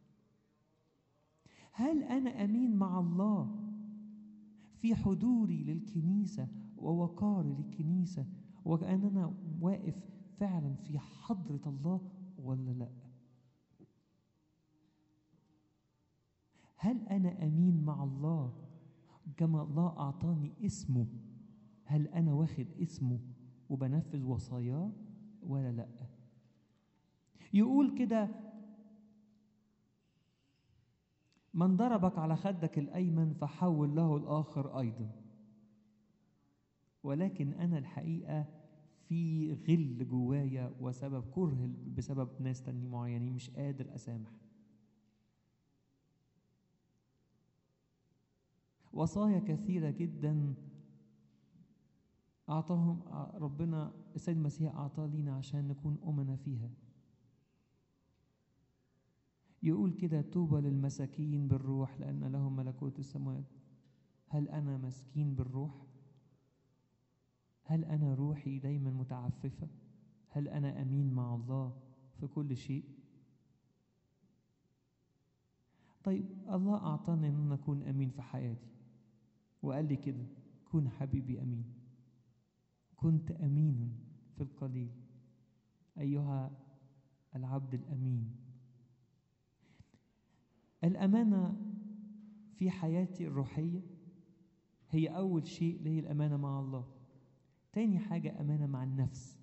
هل انا امين مع الله في حضوري للكنيسه ووقاري للكنيسه وكأن انا واقف فعلا في حضره الله ولا لا هل انا امين مع الله كما الله اعطاني اسمه هل انا واخد اسمه وبنفذ وصاياه ولا لا يقول كده من ضربك على خدك الايمن فحول له الاخر ايضا ولكن انا الحقيقه في غل جوايا وسبب كره بسبب ناس تاني معينين مش قادر اسامح وصايا كثيرة جدا أعطاهم ربنا السيد المسيح أعطاه لينا عشان نكون أمنا فيها يقول كده طوبى للمساكين بالروح لأن لهم ملكوت السماوات هل أنا مسكين بالروح؟ هل أنا روحي دايما متعففة؟ هل أنا أمين مع الله في كل شيء؟ طيب الله أعطاني أن أنا أكون أمين في حياتي وقال لي كده كن حبيبي أمين كنت أمينا في القليل أيها العبد الأمين الأمانة في حياتي الروحية هي أول شيء اللي هي الأمانة مع الله تاني حاجة أمانة مع النفس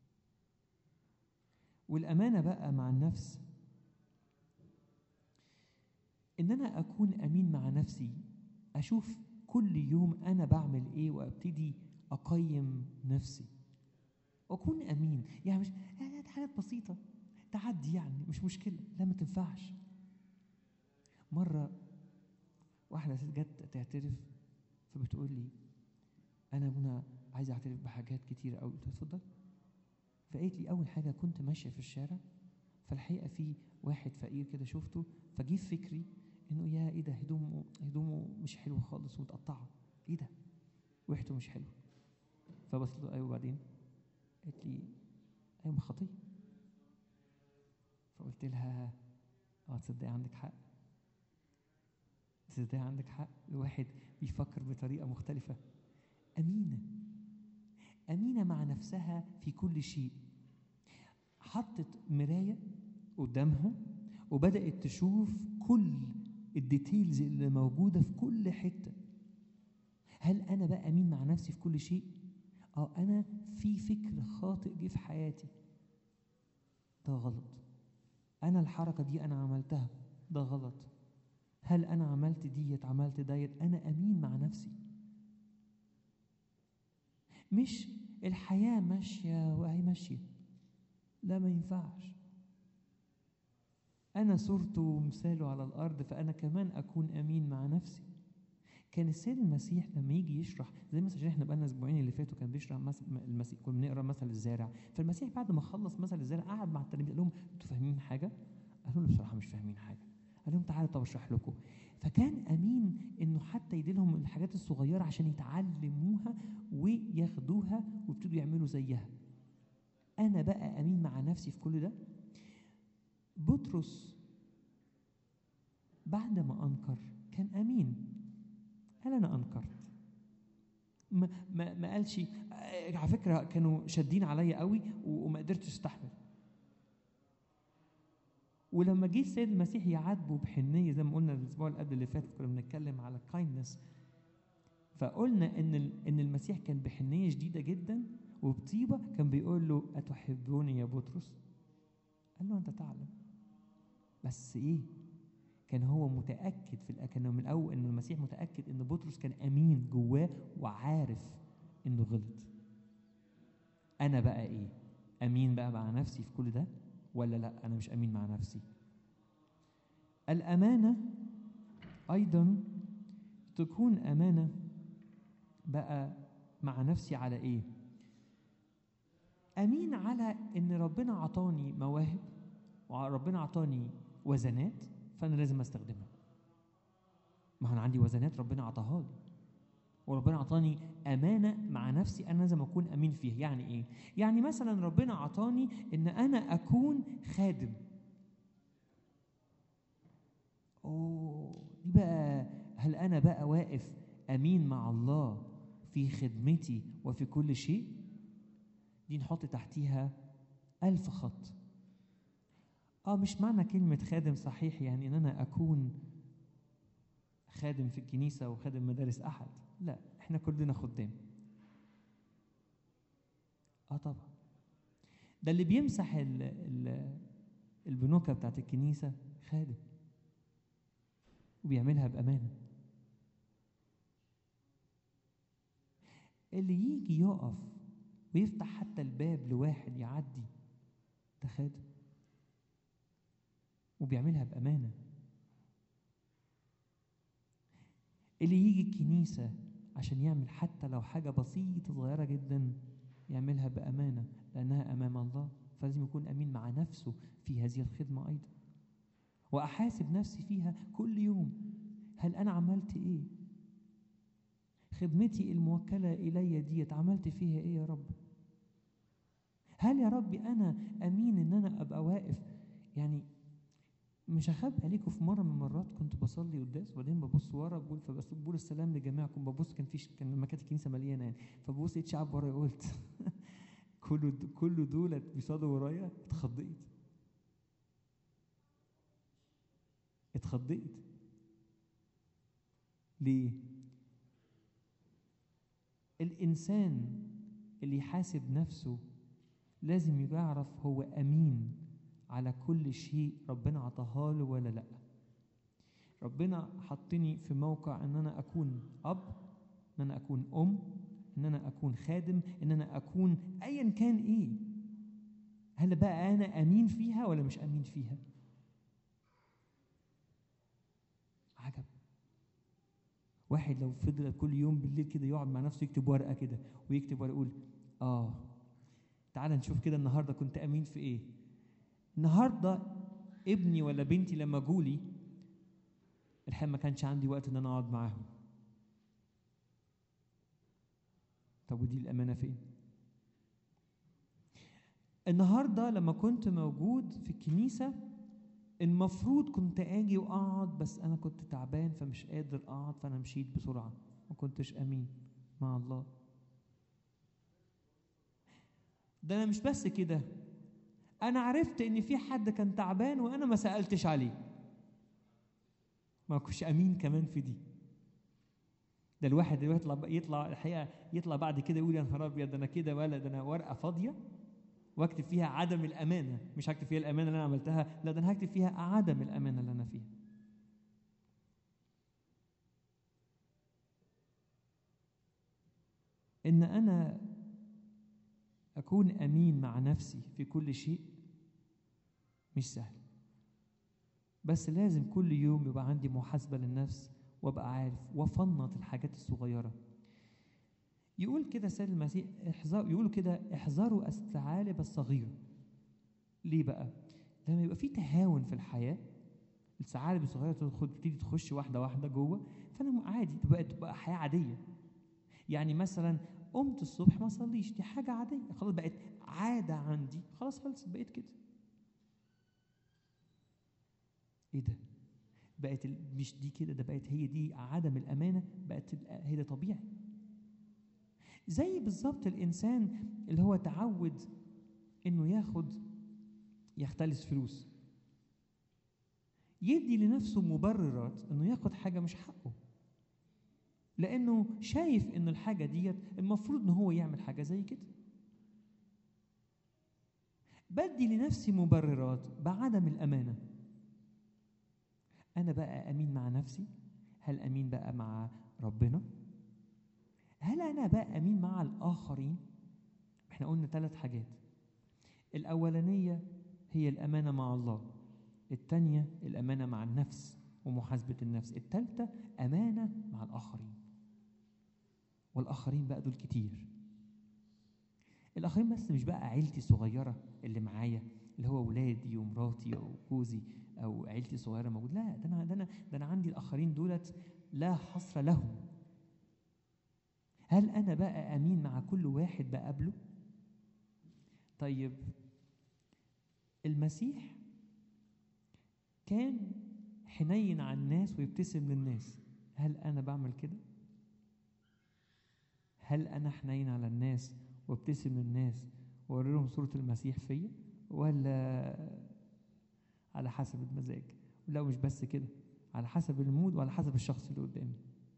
والأمانة بقى مع النفس إن أنا أكون أمين مع نفسي أشوف كل يوم أنا بعمل إيه وأبتدي أقيم نفسي أكون أمين يعني مش يعني دي حاجات بسيطة تعدي يعني مش مشكلة لا ما تنفعش مرة واحدة ست جت تعترف فبتقول لي أنا أبونا عايز أعترف بحاجات كتيرة أوي قلت لها اتفضل فقالت لي أول حاجة كنت ماشية في الشارع فالحقيقة في واحد فقير كده شفته فجه في فكري إنه يا إيه ده هدومه هدومه مش حلوة خالص ومتقطعة إيه ده وريحته مش حلوة فبص له أيوه وبعدين قالت لي أيوه ما خطية فقلت لها اه تصدقي عندك حق تصدقي عندك حق الواحد بيفكر بطريقة مختلفة أمينة أمينة مع نفسها في كل شيء حطت مراية قدامها وبدأت تشوف كل الديتيلز اللي موجودة في كل حتة هل أنا بقى أمين مع نفسي في كل شيء؟ اه أنا في فكر خاطئ جه في حياتي ده غلط أنا الحركة دي أنا عملتها ده غلط هل أنا عملت ديت عملت ديت أنا أمين مع نفسي مش الحياة ماشية وهي ماشية لا ما ينفعش أنا صورته ومثاله على الأرض فأنا كمان أكون أمين مع نفسي كان السيد المسيح لما يجي يشرح زي مثلا عشان احنا بقالنا اسبوعين اللي فاتوا كان بيشرح مثل المسيح كنا بنقرا مثل الزارع فالمسيح بعد ما خلص مثل الزارع قعد مع التلاميذ قال لهم انتوا فاهمين حاجه؟ قالوا له بصراحه مش فاهمين حاجه قال لهم تعالوا طب اشرح لكم فكان امين انه حتى يديلهم الحاجات الصغيره عشان يتعلموها وياخدوها ويبتدوا يعملوا زيها انا بقى امين مع نفسي في كل ده بطرس بعد ما انكر كان امين قال انا انكرت ما ما, ما قالش آه، على فكره كانوا شادين عليا قوي و- وما قدرتش استحمل ولما جه السيد المسيح يعاتبه بحنيه زي ما قلنا الاسبوع اللي قبل اللي فات كنا بنتكلم على الكايندنس فقلنا ان ال- ان المسيح كان بحنيه شديده جدا وبطيبه كان بيقول له اتحبوني يا بطرس قال له انت تعلم بس ايه كان هو متاكد في الأ- كان من الاول ان المسيح متاكد ان بطرس كان امين جواه وعارف انه غلط انا بقى ايه امين بقى مع نفسي في كل ده ولا لا انا مش امين مع نفسي الامانه ايضا تكون امانه بقى مع نفسي على ايه امين على ان ربنا عطاني مواهب وربنا عطاني وزنات فانا لازم استخدمها ما هو انا عندي وزنات ربنا عطاها لي وربنا عطاني امانه مع نفسي انا لازم اكون امين فيها يعني ايه يعني مثلا ربنا عطاني ان انا اكون خادم اوه دي بقى هل انا بقى واقف امين مع الله في خدمتي وفي كل شيء دي نحط تحتيها ألف خط اه مش معنى كلمة خادم صحيح يعني ان انا اكون خادم في الكنيسة وخادم مدارس احد لا احنا كلنا خدام اه طبعا ده اللي بيمسح ال ال البنوكة بتاعت الكنيسة خادم وبيعملها بأمانة اللي يجي يقف ويفتح حتى الباب لواحد يعدي ده خادم وبيعملها بأمانة اللي يجي الكنيسة عشان يعمل حتى لو حاجة بسيطة صغيرة جدا يعملها بأمانة لأنها أمام الله فلازم يكون أمين مع نفسه في هذه الخدمة أيضا وأحاسب نفسي فيها كل يوم هل أنا عملت إيه خدمتي الموكلة إلي ديت عملت فيها إيه يا رب هل يا ربي أنا أمين إن أنا أبقى واقف يعني مش هخبي عليكم في مره من المرات كنت بصلي قداس وبعدين ببص ورا بقول فبس بقول السلام لجميعكم ببص كان فيش كان لما كانت الكنيسه مليانه يعني فببص لقيت شعب ورا قلت كله كله دولت بيصلوا ورايا اتخضيت اتخضيت ليه؟ الإنسان اللي يحاسب نفسه لازم يعرف هو أمين على كل شيء ربنا عطاها له ولا لا ربنا حطني في موقع ان انا اكون اب ان انا اكون ام ان انا اكون خادم ان انا اكون ايا كان ايه هل بقى انا امين فيها ولا مش امين فيها عجب واحد لو فضل كل يوم بالليل كده يقعد مع نفسه يكتب ورقه كده ويكتب ورقه يقول اه تعال نشوف كده النهارده كنت امين في ايه النهارده ابني ولا بنتي لما جولي الحقيقه ما كانش عندي وقت ان انا اقعد معاهم طب ودي الامانه فين النهارده لما كنت موجود في الكنيسه المفروض كنت اجي واقعد بس انا كنت تعبان فمش قادر اقعد فانا مشيت بسرعه ما كنتش امين مع الله ده انا مش بس كده انا عرفت ان في حد كان تعبان وانا ما سالتش عليه ما كنتش امين كمان في دي ده الواحد اللي يطلع يطلع الحقيقه يطلع بعد كده يقول يا نهار ابيض ده انا كده ولا ده انا ورقه فاضيه واكتب فيها عدم الامانه مش هكتب فيها الامانه اللي انا عملتها لا ده انا هكتب فيها عدم الامانه اللي انا فيها ان انا اكون امين مع نفسي في كل شيء مش سهل بس لازم كل يوم يبقى عندي محاسبه للنفس وابقى عارف وافنط الحاجات الصغيره يقول كده سيد المسيح احذر يقولوا كده احذروا الثعالب الصغيره ليه بقى لما يبقى في تهاون في الحياه الثعالب الصغيره تدخل تبتدي تخش واحده واحده جوه فانا عادي تبقى تبقى حياه عاديه يعني مثلا قمت الصبح ما اصليش دي حاجه عاديه خلاص بقت عاده عندي خلاص خلصت بقيت كده ايه ده بقت ال- مش دي كده ده بقت هي دي عدم الامانه بقت ال- هي ده طبيعي زي بالظبط الانسان اللي هو تعود انه ياخد يختلس فلوس يدي لنفسه مبررات انه ياخد حاجه مش حقه لانه شايف ان الحاجه ديت المفروض ان هو يعمل حاجه زي كده بدي لنفسي مبررات بعدم الامانه انا بقى امين مع نفسي هل امين بقى مع ربنا هل انا بقى امين مع الاخرين احنا قلنا ثلاث حاجات الاولانيه هي الامانه مع الله الثانيه الامانه مع النفس ومحاسبه النفس الثالثه امانه مع الاخرين والاخرين بقى دول كتير الاخرين بس مش بقى عيلتي الصغيره اللي معايا اللي هو ولادي ومراتي وجوزي او عيلتي الصغيره موجود لا ده انا ده انا ده انا عندي الاخرين دولت لا حصر لهم هل انا بقى امين مع كل واحد بقابله طيب المسيح كان حنين على الناس ويبتسم للناس هل انا بعمل كده هل انا حنين على الناس وابتسم للناس واوري لهم صوره المسيح فيا ولا على حسب المزاج لا مش بس كده على حسب المود وعلى حسب الشخص اللي قدامي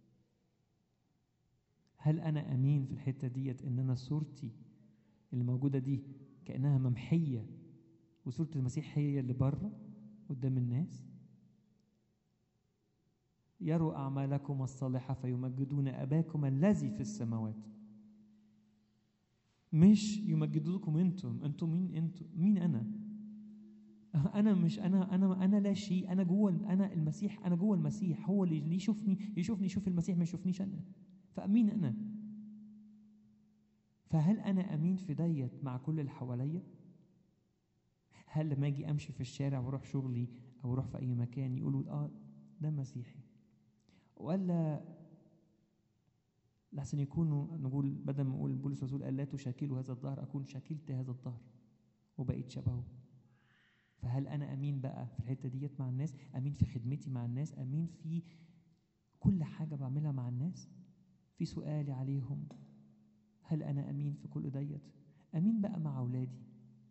هل انا امين في الحته ديت ان انا صورتي اللي موجوده دي كانها ممحيه وصوره المسيح هي اللي بره قدام الناس يروا اعمالكم الصالحه فيمجدون اباكم الذي في السماوات مش يمجدوكم انتم انتم مين انتم مين انا انا مش انا انا انا لا شيء انا جوه انا المسيح انا جوه المسيح هو اللي اللي يشوفني يشوفني يشوف المسيح ما يشوفنيش انا فامين انا فهل انا امين في ديت مع كل اللي حواليا هل لما اجي امشي في الشارع واروح شغلي او اروح في اي مكان يقولوا اه ده مسيحي ولا لحسن يكونوا نقول بدل ما نقول بولس الرسول قال لا تشاكلوا هذا الظهر اكون شاكلت هذا الظهر وبقيت شبهه فهل انا امين بقى في الحته ديت مع الناس امين في خدمتي مع الناس امين في كل حاجه بعملها مع الناس في سؤالي عليهم هل انا امين في كل ديت امين بقى مع اولادي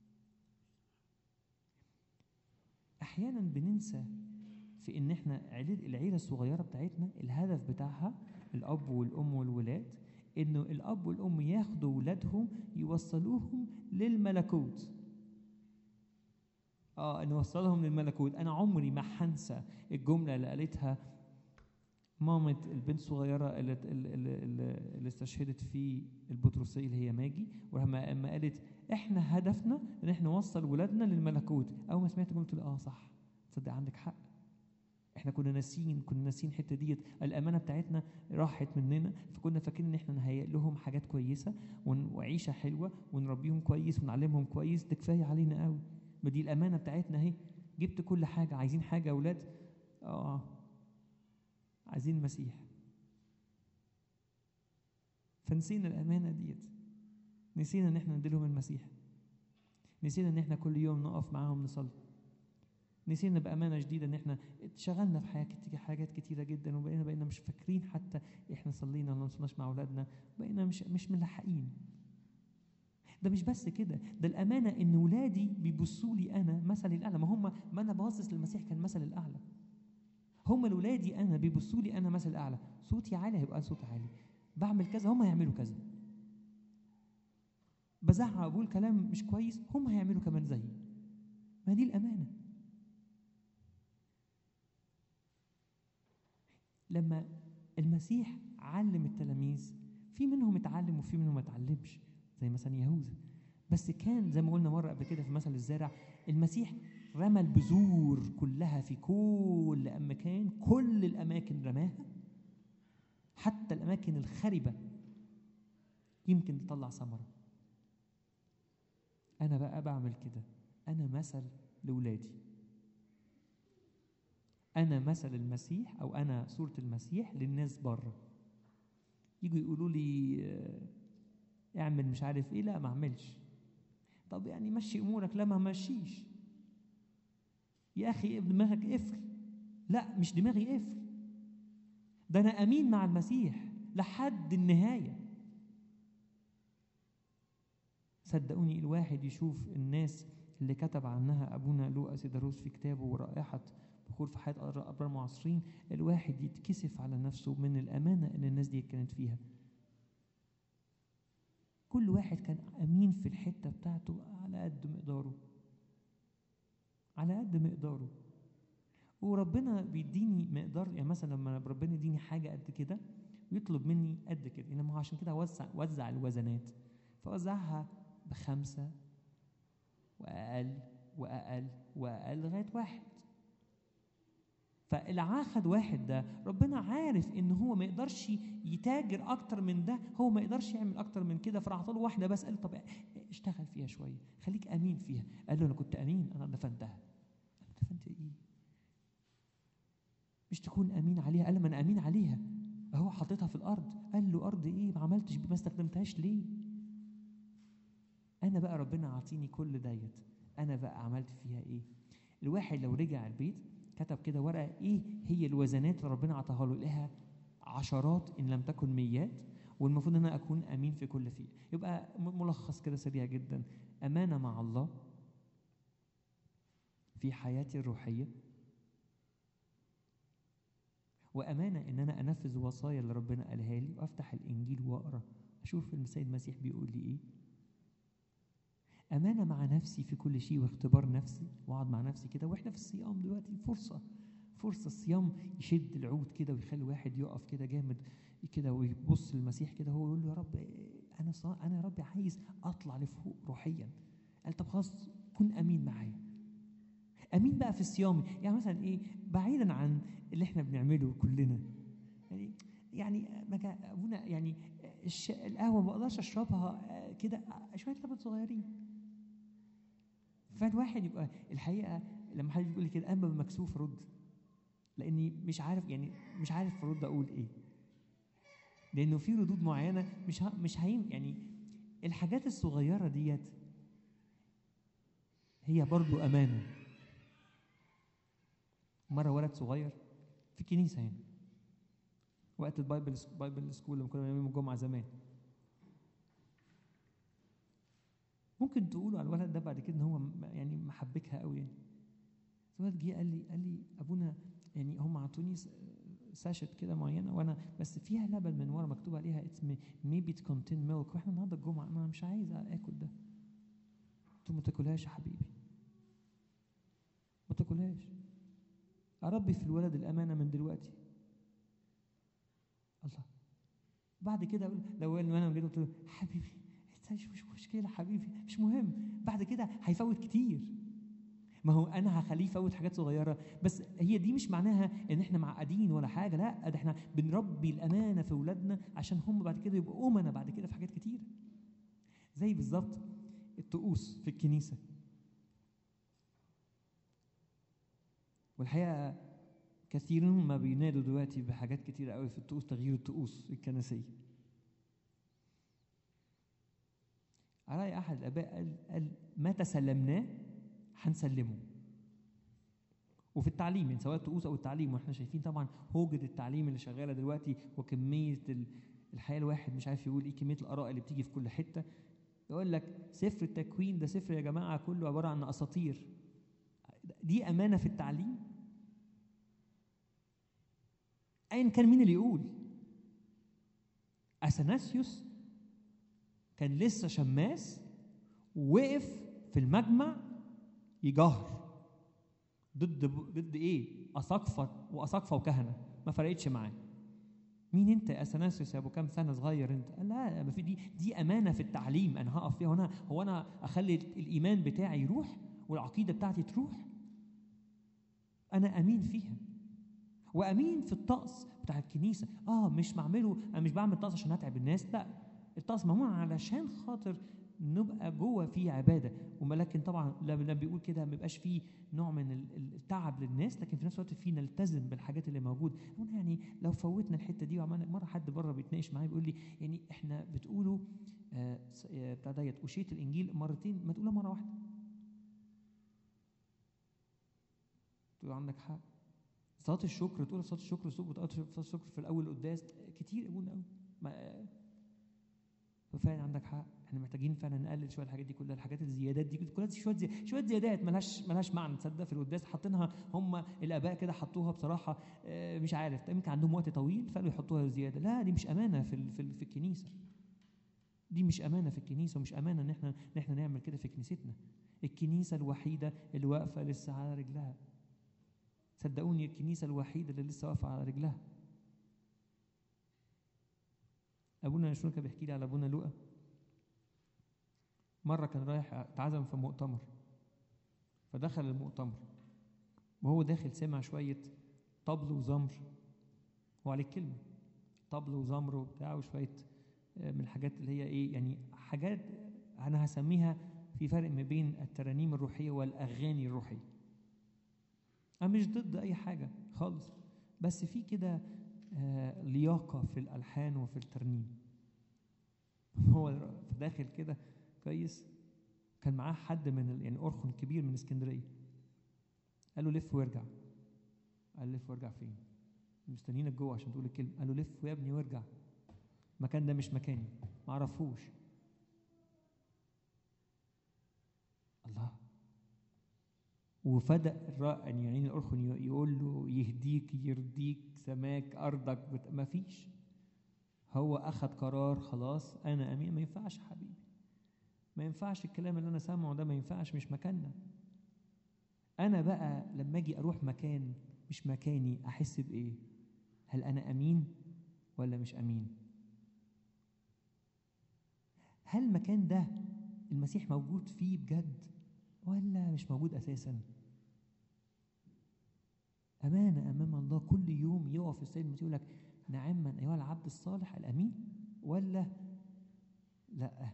احيانا بننسى في ان احنا عيلة- العيله الصغيره بتاعتنا الهدف بتاعها الاب والام والولاد انه الاب والام ياخدوا ولادهم يوصلوهم للملكوت اه نوصلهم للملكوت انا عمري ما هنسى الجمله اللي قالتها مامة البنت الصغيرة اللي, اللي, اللي, اللي استشهدت في البطرسية اللي هي ماجي ولما اما قالت احنا هدفنا ان احنا نوصل ولادنا للملكوت اول ما سمعت قلت له اه صح تصدق عندك حق احنا كنا ناسيين كنا ناسيين الحته ديت الامانه بتاعتنا راحت مننا فكنا فاكرين ان احنا نهيئ لهم حاجات كويسه ون- وعيشه حلوه ونربيهم كويس ونعلمهم كويس ده كفايه علينا قوي ما دي الامانه بتاعتنا اهي جبت كل حاجه عايزين حاجه يا اولاد اه عايزين المسيح فنسينا الامانه ديت نسينا ان احنا نديلهم المسيح نسينا ان احنا كل يوم نقف معاهم نصلي نسينا بامانه شديده ان احنا اتشغلنا في حاجات كتير حاجات كتيره جدا وبقينا بقينا مش فاكرين حتى احنا صلينا ولا ما صليناش مع اولادنا بقينا مش مش ملحقين ده مش بس كده ده الامانه ان ولادي بيبصوا لي انا مثلي الاعلى ما هم ما انا باصص للمسيح كان مثل الاعلى هم لولادي انا بيبصوا لي انا مثل الاعلى صوتي عالي هيبقى صوت عالي بعمل كذا هم هيعملوا كذا بزعق بقول كلام مش كويس هم هيعملوا كمان زيي ما دي الامانه لما المسيح علم التلاميذ في منهم اتعلم وفي منهم ما اتعلمش زي مثلا يهوذا بس كان زي ما قلنا مره قبل كده في مثل الزارع المسيح رمى البذور كلها في كل مكان كل الاماكن رماها حتى الاماكن الخربه يمكن تطلع ثمره انا بقى بعمل كده انا مثل لاولادي انا مثل المسيح او انا صوره المسيح للناس بره يجوا يقولوا لي آه، اعمل مش عارف ايه لا ما اعملش طب يعني مشي امورك لا ما مشيش يا اخي دماغك قفل لا مش دماغي قفل ده انا امين مع المسيح لحد النهايه صدقوني الواحد يشوف الناس اللي كتب عنها ابونا لوقا سيداروس في كتابه ورائحه بخور في حياه ابرار المعاصرين الواحد يتكسف على نفسه من الامانه اللي الناس دي كانت فيها كل واحد كان امين في الحته بتاعته على قد مقداره على قد مقداره وربنا بيديني مقدار يعني مثلا لما ربنا يديني حاجه قد كده ويطلب مني قد كده يعني ما هو عشان كده وزع وزع الوزنات فوزعها بخمسه واقل واقل واقل لغايه واحد فاللي خد واحد ده ربنا عارف ان هو ما يقدرش يتاجر اكتر من ده هو ما يقدرش يعمل اكتر من كده فراح له واحده بس قال له طب اشتغل فيها شويه خليك امين فيها قال له انا كنت امين انا دفنتها دفنت ايه مش تكون امين عليها قال له ما انا امين عليها هو حاططها في الارض قال له ارض ايه ما عملتش ما استخدمتهاش ليه انا بقى ربنا عاطيني كل ديت انا بقى عملت فيها ايه الواحد لو رجع البيت كتب كده ورقه ايه هي الوزنات اللي ربنا عطاها له لها عشرات ان لم تكن ميات والمفروض ان انا اكون امين في كل فيه يبقى ملخص كده سريع جدا امانه مع الله في حياتي الروحيه وامانه ان انا انفذ وصايا اللي ربنا قالها لي وافتح الانجيل واقرا اشوف السيد المسيح بيقول لي ايه امانه مع نفسي في كل شيء واختبار نفسي واقعد مع نفسي كده واحنا في الصيام دلوقتي فرصه فرصه الصيام يشد العود كده ويخلي الواحد يقف كده جامد كده ويبص للمسيح كده هو يقول له يا رب انا صا... انا يا رب عايز اطلع لفوق روحيا قال طب خلاص كن امين معايا امين بقى في الصيام يعني مثلا ايه بعيدا عن اللي احنا بنعمله كلنا يعني يعني ما ابونا يعني الش... القهوه ما بقدرش اشربها كده شويه لبن صغيرين فالواحد يبقى الحقيقه لما حد يقول لي كده انا مكسوف ارد لاني مش عارف يعني مش عارف ارد اقول ايه لانه في ردود معينه مش ها مش هين يعني الحاجات الصغيره ديت هي برضو امانه مره ولد صغير في كنيسه هنا وقت البايبل بايبل سكول لما كنا بنعمل الجمعه زمان ممكن تقولوا على الولد ده بعد كده ان هو يعني محبكها قوي يعني الولد جه قال لي قال لي ابونا يعني هم عطوني ساشت كده معينه وانا بس فيها لبن من ورا مكتوب عليها اتس ميبي ات كونتين ميلك واحنا النهارده الجمعه انا مش عايز اكل ده انتوا ما تاكلهاش يا حبيبي ما تاكلهاش اربي في الولد الامانه من دلوقتي الله بعد كده اقول لو انا جيت قلت له حبيبي مش مش مشكله حبيبي مش مهم بعد كده هيفوت كتير ما هو انا هخليه يفوت حاجات صغيره بس هي دي مش معناها ان احنا معقدين ولا حاجه لا ده احنا بنربي الامانه في اولادنا عشان هم بعد كده يبقوا امنا بعد كده في حاجات كتير زي بالظبط الطقوس في الكنيسه والحقيقه كثيرون ما بينادوا دلوقتي بحاجات كتيره قوي في الطقوس تغيير الطقوس الكنسيه على احد الاباء قال, قال ما تسلمناه هنسلمه وفي التعليم يعني سواء الطقوس او التعليم واحنا شايفين طبعا هوجه التعليم اللي شغاله دلوقتي وكميه الحياه الواحد مش عارف يقول ايه كميه الاراء اللي بتيجي في كل حته يقول لك سفر التكوين ده سفر يا جماعه كله عباره عن اساطير دي امانه في التعليم ايا كان مين اللي يقول اثناسيوس كان لسه شماس ووقف في المجمع يجهر ضد ضد ايه؟ اساقفه واساقفه وكهنه ما فرقتش معاه. مين انت يا اثناسيوس يا ابو كام سنه صغير انت؟ قال لا ما في دي دي امانه في التعليم انا هقف فيها وانا هو انا اخلي الايمان بتاعي يروح والعقيده بتاعتي تروح؟ انا امين فيها. وامين في الطقس بتاع الكنيسه، اه مش بعمله انا مش بعمل طقس عشان اتعب الناس، لا الطقس معمول علشان خاطر نبقى جوه فيه عباده ولكن طبعا لما بيقول كده ما بيبقاش فيه نوع من التعب للناس لكن في نفس الوقت فيه نلتزم بالحاجات اللي موجود هنا يعني لو فوتنا الحته دي وعملنا مره حد بره بيتناقش معايا بيقول لي يعني احنا بتقولوا بتاع ديت وشيت الانجيل مرتين ما تقولها مره واحده تقول عندك حق صلاه الشكر تقول صلاه الشكر صلاه صلاة الشكر في الاول القداس كتير ابونا قوي ما ففعلا عندك حق احنا محتاجين فعلا نقلل شويه الحاجات دي كلها الحاجات الزيادات دي كلها شويه زي... شويه زيادات ملهاش ملهاش معنى تصدق في القداس حاطينها هم الاباء كده حطوها بصراحه آه، مش عارف يمكن عندهم وقت طويل فقالوا يحطوها زياده لا دي مش امانه في ال- في, ال- في الكنيسه دي مش امانه في الكنيسه ومش امانه ان احنا ان احنا نعمل كده في كنيستنا الكنيسه الوحيده اللي واقفه لسه على رجلها صدقوني الكنيسه الوحيده اللي لسه واقفه على رجلها ابونا شنو كان بيحكي لي على ابونا لوقا مره كان رايح اتعزم في مؤتمر فدخل المؤتمر وهو داخل سمع شويه طبل وزمر وعلى الكلمه طبل وزمر وبتاع وشويه آه، من الحاجات اللي هي ايه يعني حاجات انا هسميها في فرق ما بين الترانيم الروحيه والاغاني الروحيه انا مش ضد اي حاجه خالص بس في كده آه، لياقه في الالحان وفي الترنيم هو داخل كده كويس كان معاه حد من ال- يعني أرخن كبير من اسكندريه قال له لف وارجع قال لف وارجع فين مستنيينك جوه عشان تقول الكلمه قال له لف يا ابني وارجع المكان ده مش مكاني ما اعرفوش الله وفدأ الرا- يعني الأرخن ي- يقول له يهديك يرضيك سماك أرضك بت... ما فيش هو أخذ قرار خلاص أنا أمين ما ينفعش يا حبيبي ما ينفعش الكلام اللي أنا سامعه ده ما ينفعش مش مكاننا أنا بقى لما أجي أروح مكان مش مكاني أحس بإيه هل أنا أمين ولا مش أمين هل المكان ده المسيح موجود فيه بجد ولا مش موجود اساسا امانه امام الله كل يوم يقف السيد المسيح يقول لك نعما ايها العبد الصالح الامين ولا لا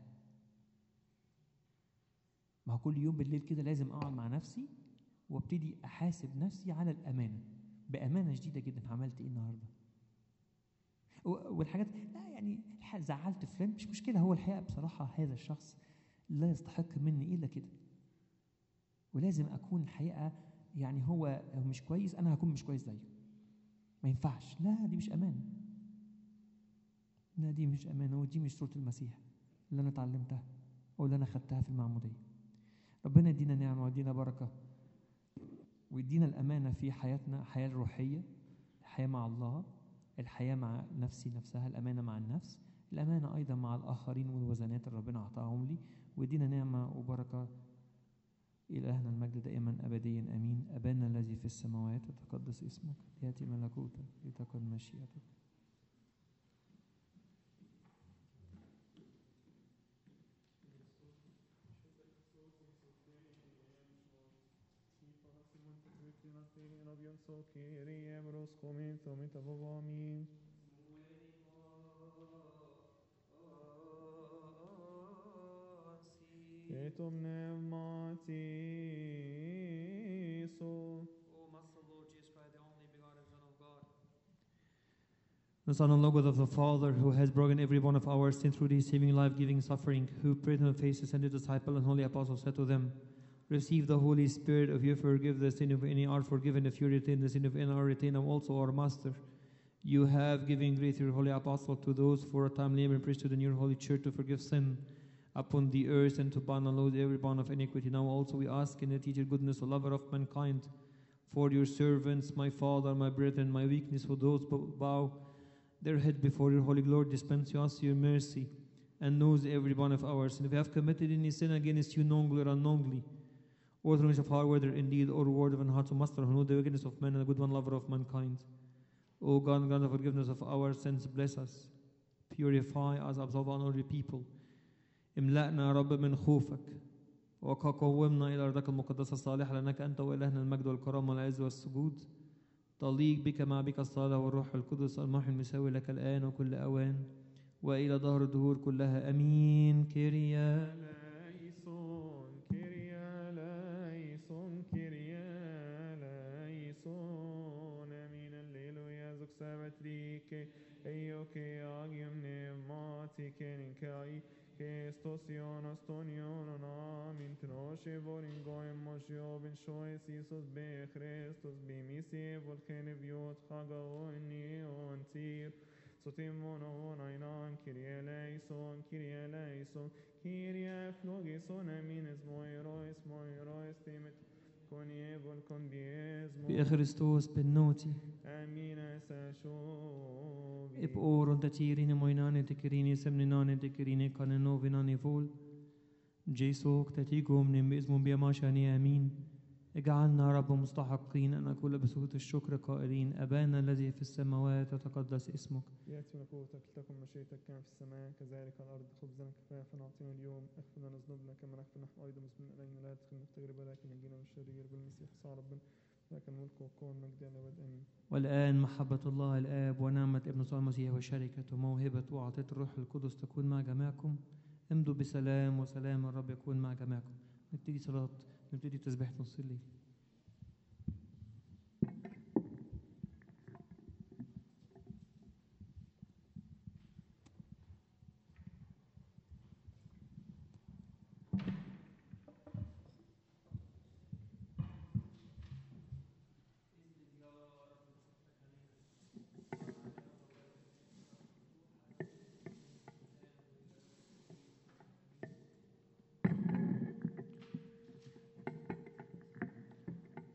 ما هو كل يوم بالليل كده لازم اقعد مع نفسي وابتدي احاسب نفسي على الامانه بامانه شديده جدا عملت ايه النهارده و- والحاجات لا يعني الح- زعلت فلان مش مشكله هو الحقيقه بصراحه هذا الشخص لا يستحق مني الا كده ولازم اكون الحقيقه يعني هو هو مش كويس انا هكون مش كويس زيه ما ينفعش لا دي مش امانه لا دي مش امانه ودي مش صوره المسيح اللي انا اتعلمتها او اللي انا خدتها في المعموديه ربنا يدينا نعمه ويدينا بركه ويدينا الامانه في حياتنا الحياه الروحيه الحياه مع الله الحياه مع نفسي نفسها الامانه مع النفس الامانه ايضا مع الاخرين والوزنات اللي ربنا اعطاهم لي ويدينا نعمه وبركه إلهنا المجد دائما أبديا أمين أبانا الذي في السماوات يتقدس اسمك يأتي ملكوتك لتكن مشيئتك Και το πνεύμα Τίσου. The Son and Logos of the Father, who has broken every one of our sins through the saving, life-giving suffering, who prayed on the faces and the disciple and holy apostle said to them, Receive the Holy Spirit, if you forgive the sin of any are forgiven, if you retain the sin of any are retained, and also our Master. You have given grace to your holy apostle to those for a time labor and preach to the new holy church to forgive sin upon the earth and to bind and load every bond of iniquity. Now also we ask in the teacher goodness, the lover of mankind, for your servants, my father, my brethren, my weakness, for those who bow their head before your holy glory, dispense to us your mercy, and knows every one of ours. And if we have committed any sin against you knowingly or unknowingly, or through of heart, whether in deed or word of an heart, so master who know the wickedness of men and the good one lover of mankind. O God, grant the forgiveness of our sins, bless us, purify us, absolve all your people. املأنا يا رب من خوفك وقومنا إلى أرضك المقدسة الصالحة لأنك أنت وإلهنا المجد والكرامة والعز والسجود تليق بك مع بك الصلاة والروح القدس المحي المساوي لك الآن وكل أوان وإلى دهر الدهور كلها أمين كيريا Λέησον, Κύριε, λέησον, Κύριε, λέησον. Εμήν, αλληλούια, δοξα πατρί και Υιό και Άγιον Πνεύματι και νικάει que estos ionos tonion amin troshe vorin goem mosio ben shoes isos be Christus be misi vol geneviot haga oni on tir sotimon on ainan kirie eleison kirie eleison kirie flogison amines moirois moirois timet كوني بون كون بيزمو بإخرستوس بالنوتي امين ساشوبي اب اورون تتيرين موينان تكريني سمنان تكريني كاننو فيناني فول جيسوك تتيكم من باسم بيماشاني امين اجعلنا رب مستحقين ان نقول بصوت الشكر قائلين ابانا الذي في السماوات يتقدس اسمك يأتي ملكوتك لتكن مشيئتك كما في السماء كذلك على الأرض خبزنا كفاية نعطينا اليوم اغفر لنا ذنوبنا كما نغفر نحن أيضا مسلمين إلينا لا تدخلنا في تجربة لكن نجينا من الشرير بالمسيح صار ربنا لك الملك والقوة والمجد إلى الأبد آمين والآن محبة الله الآب ونعمة ابن صلى المسيح وشركة وموهبة وعطية الروح القدس تكون مع جميعكم امضوا بسلام وسلام الرب يكون مع جميعكم نبتدي صلاة نبتدي تسبيح نص الليل